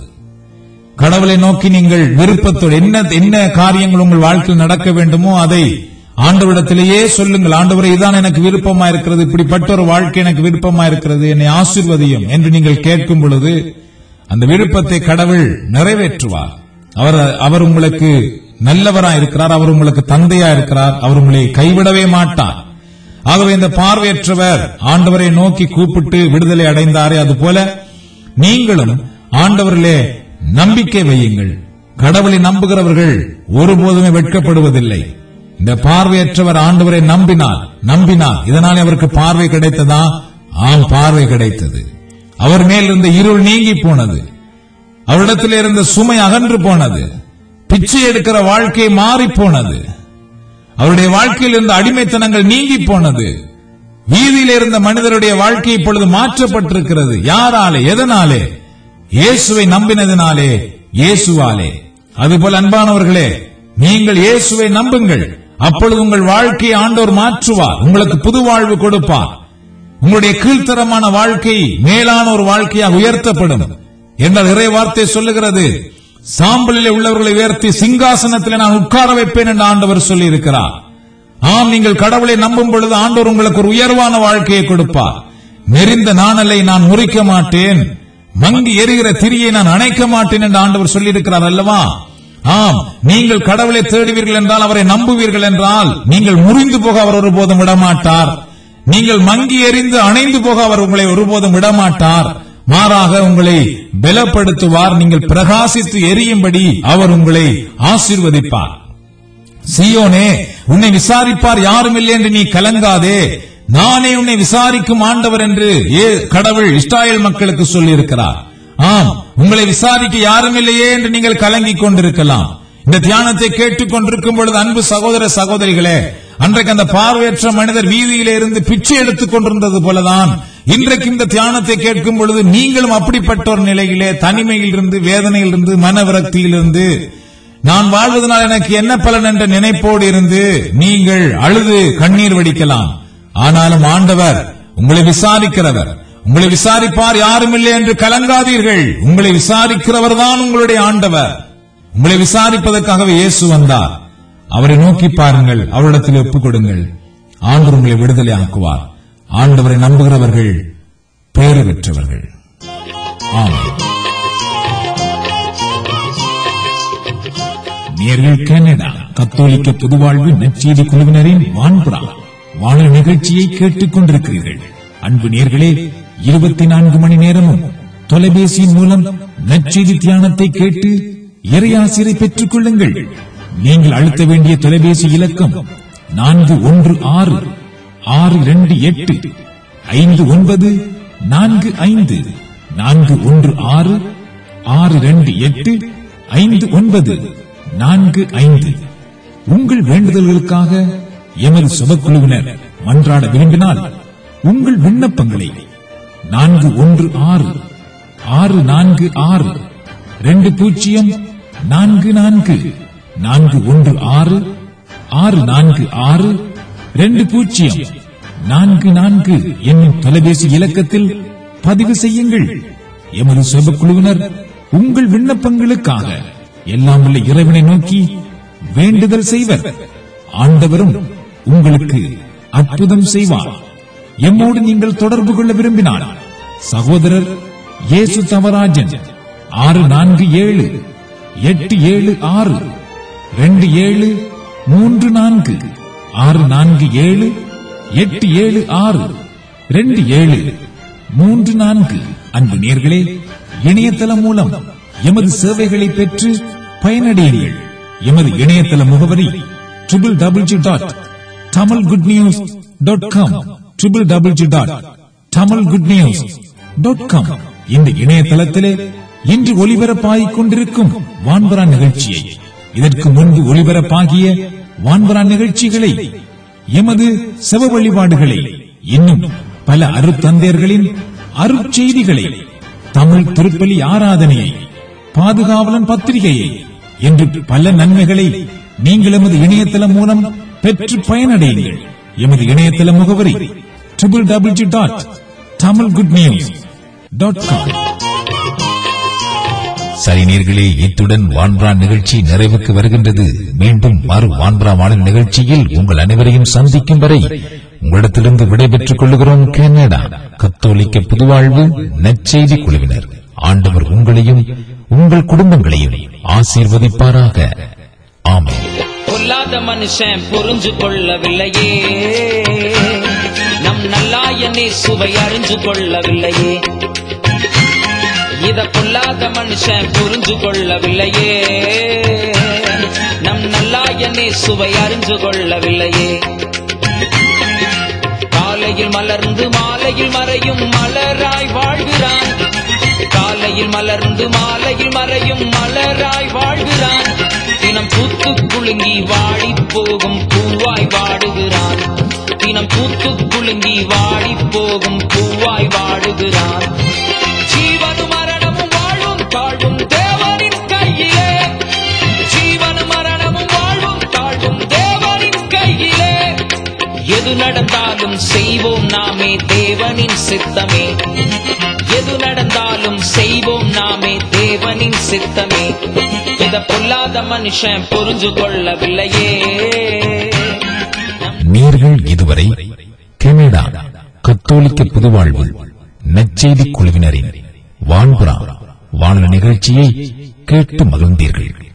கடவுளை நோக்கி நீங்கள் விருப்பத்தோடு என்ன என்ன காரியங்கள் உங்கள் வாழ்க்கையில் நடக்க வேண்டுமோ அதை ஆண்டவரிடத்திலேயே சொல்லுங்கள் ஆண்டவரே இதான் எனக்கு விருப்பமா இருக்கிறது இப்படிப்பட்ட ஒரு வாழ்க்கை எனக்கு விருப்பமா இருக்கிறது என்னை ஆசீர்வதியும் என்று நீங்கள் கேட்கும் பொழுது அந்த விருப்பத்தை கடவுள் நிறைவேற்றுவார் அவர் அவர் உங்களுக்கு நல்லவரா இருக்கிறார் அவர் உங்களுக்கு தந்தையா இருக்கிறார் அவர் உங்களை கைவிடவே மாட்டார் ஆகவே இந்த பார்வையற்றவர் ஆண்டவரை நோக்கி கூப்பிட்டு விடுதலை அடைந்தாரே அதுபோல நீங்களும் ஆண்டவரிலே நம்பிக்கை வையுங்கள் கடவுளை நம்புகிறவர்கள் ஒருபோதுமே வெட்கப்படுவதில்லை இந்த பார்வையற்றவர் ஆண்டவரை நம்பினார் நம்பினார் இதனாலே அவருக்கு பார்வை கிடைத்ததா ஆம் பார்வை கிடைத்தது அவர் மேல் இருந்த இருள் நீங்கி போனது அவரிடத்தில் இருந்த சுமை அகன்று போனது பிச்சை எடுக்கிற வாழ்க்கை மாறி போனது அவருடைய வாழ்க்கையில் இருந்த அடிமைத்தனங்கள் நீங்கி போனது வீதியில் இருந்த மனிதருடைய வாழ்க்கை இப்பொழுது மாற்றப்பட்டிருக்கிறது யாராலே எதனாலே இயேசுவை நம்பினதினாலே இயேசுவாலே அதுபோல அன்பானவர்களே நீங்கள் இயேசுவை நம்புங்கள் அப்பொழுது உங்கள் வாழ்க்கையை ஆண்டோர் மாற்றுவார் உங்களுக்கு புது வாழ்வு கொடுப்பார் உங்களுடைய கீழ்த்தரமான வாழ்க்கை மேலான ஒரு வாழ்க்கையாக உயர்த்தப்படும் என்றால் இறை வார்த்தை சொல்லுகிறது சாம்பலிலே உள்ளவர்களை உயர்த்தி சிங்காசனத்தில் நான் உட்கார வைப்பேன் என்று ஆண்டவர் சொல்லி இருக்கிறார் ஆம் நீங்கள் கடவுளை நம்பும் பொழுது ஆண்டவர் உங்களுக்கு ஒரு உயர்வான வாழ்க்கையை கொடுப்பார் நெறிந்த நாணலை நான் முறிக்க மாட்டேன் மங்கி எரிகிற திரியை நான் அணைக்க மாட்டேன் என்று ஆண்டவர் சொல்லியிருக்கிறார் அல்லவா ஆம் நீங்கள் கடவுளை தேடுவீர்கள் என்றால் அவரை நம்புவீர்கள் என்றால் நீங்கள் முறிந்து போக அவர் ஒருபோதும் விடமாட்டார் நீங்கள் மங்கி எறிந்து அணைந்து போக அவர் உங்களை ஒருபோதும் விடமாட்டார் மாறாக உங்களை பலப்படுத்துவார் நீங்கள் பிரகாசித்து எரியும்படி அவர் உங்களை ஆசீர்வதிப்பார் சியோனே உன்னை விசாரிப்பார் யாரும் இல்லை என்று நீ கலங்காதே நானே உன்னை விசாரிக்கும் ஆண்டவர் என்று ஏ கடவுள் இஸ்ராயேல் மக்களுக்கு சொல்லி இருக்கிறார் ஆம் உங்களை விசாரிக்க யாரும் இல்லையே என்று நீங்கள் கலங்கிக் கொண்டிருக்கலாம் இந்த தியானத்தை கேட்டுக் கொண்டிருக்கும் பொழுது அன்பு சகோதர சகோதரிகளே அன்றைக்கு அந்த பார்வையற்ற மனிதர் வீதியிலே இருந்து பிச்சை எடுத்துக் கொண்டிருந்தது போலதான் இன்றைக்கு இந்த தியானத்தை கேட்கும் பொழுது நீங்களும் அப்படிப்பட்ட ஒரு நிலையிலே தனிமையில் இருந்து வேதனையில் இருந்து மன விரக்தியில் இருந்து நான் வாழ்வதனால் எனக்கு என்ன பலன் என்ற நினைப்போடு இருந்து நீங்கள் அழுது கண்ணீர் வடிக்கலாம் ஆனாலும் ஆண்டவர் உங்களை விசாரிக்கிறவர் உங்களை விசாரிப்பார் யாரும் இல்லை என்று கலங்காதீர்கள் உங்களை விசாரிக்கிறவர் தான் உங்களுடைய ஆண்டவர் உங்களை விசாரிப்பதற்காகவே இயேசு வந்தார் அவரை நோக்கி பாருங்கள் அவரிடத்தில் ஒப்புக் கொடுங்கள் ஆண்டவர் உங்களை விடுதலை ஆக்குவார் ஆண்டவரை நம்புகிறவர்கள் பேறு பெற்றவர்கள் ஆமென் நேர்கள் கனடா கத்தோலிக்க பொதுவாழ்வு நற்செய்தி குழுவினரின் வான்புறா வானொலி நிகழ்ச்சியை கேட்டுக் கொண்டிருக்கிறீர்கள் அன்பு நேர்களே இருபத்தி நான்கு மணி நேரமும் தொலைபேசியின் மூலம் நற்செய்தி தியானத்தை கேட்டு இறையாசிரை பெற்றுக் கொள்ளுங்கள் நீங்கள் அழுத்த வேண்டிய தொலைபேசி இலக்கம் நான்கு ஒன்று ஆறு ஆறு இரண்டு எட்டு ஐந்து ஒன்பது நான்கு ஐந்து நான்கு ஒன்று ஆறு ஆறு இரண்டு எட்டு ஐந்து ஒன்பது நான்கு ஐந்து உங்கள் வேண்டுதல்களுக்காக எமது சுபக்குழுவினர் மன்றாட விரும்பினால் உங்கள் விண்ணப்பங்களை நான்கு ஒன்று ஆறு ஆறு நான்கு ஆறு ரெண்டு பூஜ்ஜியம் நான்கு நான்கு நான்கு ஒன்று ஆறு ஆறு நான்கு ஆறு ரெண்டு பூஜ்ஜியம் நான்கு நான்கு என்னும் தொலைபேசி இலக்கத்தில் பதிவு செய்யுங்கள் எமது சுபக்குழுவினர் உங்கள் விண்ணப்பங்களுக்காக எல்லாம் உள்ள இறைவனை நோக்கி வேண்டுதல் செய்வர் ஆண்டவரும் உங்களுக்கு அற்புதம் செய்வார் எம்மோடு நீங்கள் தொடர்பு கொள்ள விரும்பினால் சகோதரர் இயேசு தவராஜன் ஆறு நான்கு ஏழு எட்டு ஏழு ஆறு ரெண்டு ஏழு மூன்று நான்கு ஆறு நான்கு ஏழு எட்டு ஏழு ஆறு ரெண்டு ஏழு மூன்று நான்கு அன்பு நேர்களே இணையதளம் மூலம் எமது சேவைகளை பெற்று பயனடையுங்கள் எமது இணையதள முகவரி triple double G dot Tamil good news dot com triple double G dot Tamil good news dot com இந்த இணையதளத்திலே இன்று ஒளிபரப்பாகிக் கொண்டிருக்கும் வான்பரா நிகழ்ச்சியை இதற்கு முன்பு ஒளிபரப்பாகிய வான்பரா நிகழ்ச்சிகளை எமது செவ வழிபாடுகளை இன்னும் பல அருத்தந்தையர்களின் அருட்செய்திகளை தமிழ் திருப்பலி ஆராதனையை பாதுகாவலன் பத்திரிகையை என்று பல நன்மைகளை நீங்கள் எமது இணையதளம் மூலம் பெற்று பயனடையுங்கள் எமது இணையதள முகவரி triple double G dot Tamil good news dot com சரி நேர்களே இத்துடன் வான்பரா நிகழ்ச்சி நிறைவுக்கு வருகின்றது மீண்டும் மறு வான்பரா வானல் நிகழ்ச்சியில் உங்கள் அனைவரையும் சந்திக்கும் வரை உங்களிடத்திலிருந்து விடைபெற்றுக் கொள்கிறோம் கனடா கத்தோலிக்க புதுவாழ்வு நற்செய்தி குழுவினர் ஆண்டவர் உங்களையும் உங்கள் குடும்பங்களையும் ஆசீர்வதிப்பாராக ஆமென் பொல்லாத மனுஷன் புரிஞ்சு கொள்ளவில்லையே நம் நல்லாயனே சுவை அறிஞ்சு கொள்ளவில்லையே இத பொல்லாத மனுஷன் புரிஞ்சு கொள்ளவில்லையே நம் நல்லாயனே சுவை அறிஞ்சு கொள்ளவில்லையே காலையில் மலர்ந்து மாலையில் மறையும் மலராய் வாழ்கிறான் காலையில் மலர்ந்து மாலையில் மறையும் மலராய் வாழ்கிறான் தினம் பூத்து குலுங்கி வாடி போகும் பூவாய் வாடுகிறான் தினம் பூத்து குலுங்கி வாடி போகும் பூவாய் வாடுகிறான் ஜீவனும் மரணமும் வாழும் தாழ்வும் தேவனின் கையிலே ஜீவனும் மரணமும் வாழ்வும் தாழ்வும் தேவனின் கையிலே எது நடந்தாலும் செய்வோம் நாமே தேவனின் சித்தமே எது நடந்தாலும் செய்வோம் நாமே தேவனின் சித்தமே இத பொல்லாத மனுஷன் புரிஞ்சு கொள்ளவில்லையே நீர்கள் இதுவரை கனடா கத்தோலிக்க புதுவாழ்வு நற்செய்தி குழுவினரின் வான்புறா வானொலி நிகழ்ச்சியை கேட்டு மகிழ்ந்தீர்கள்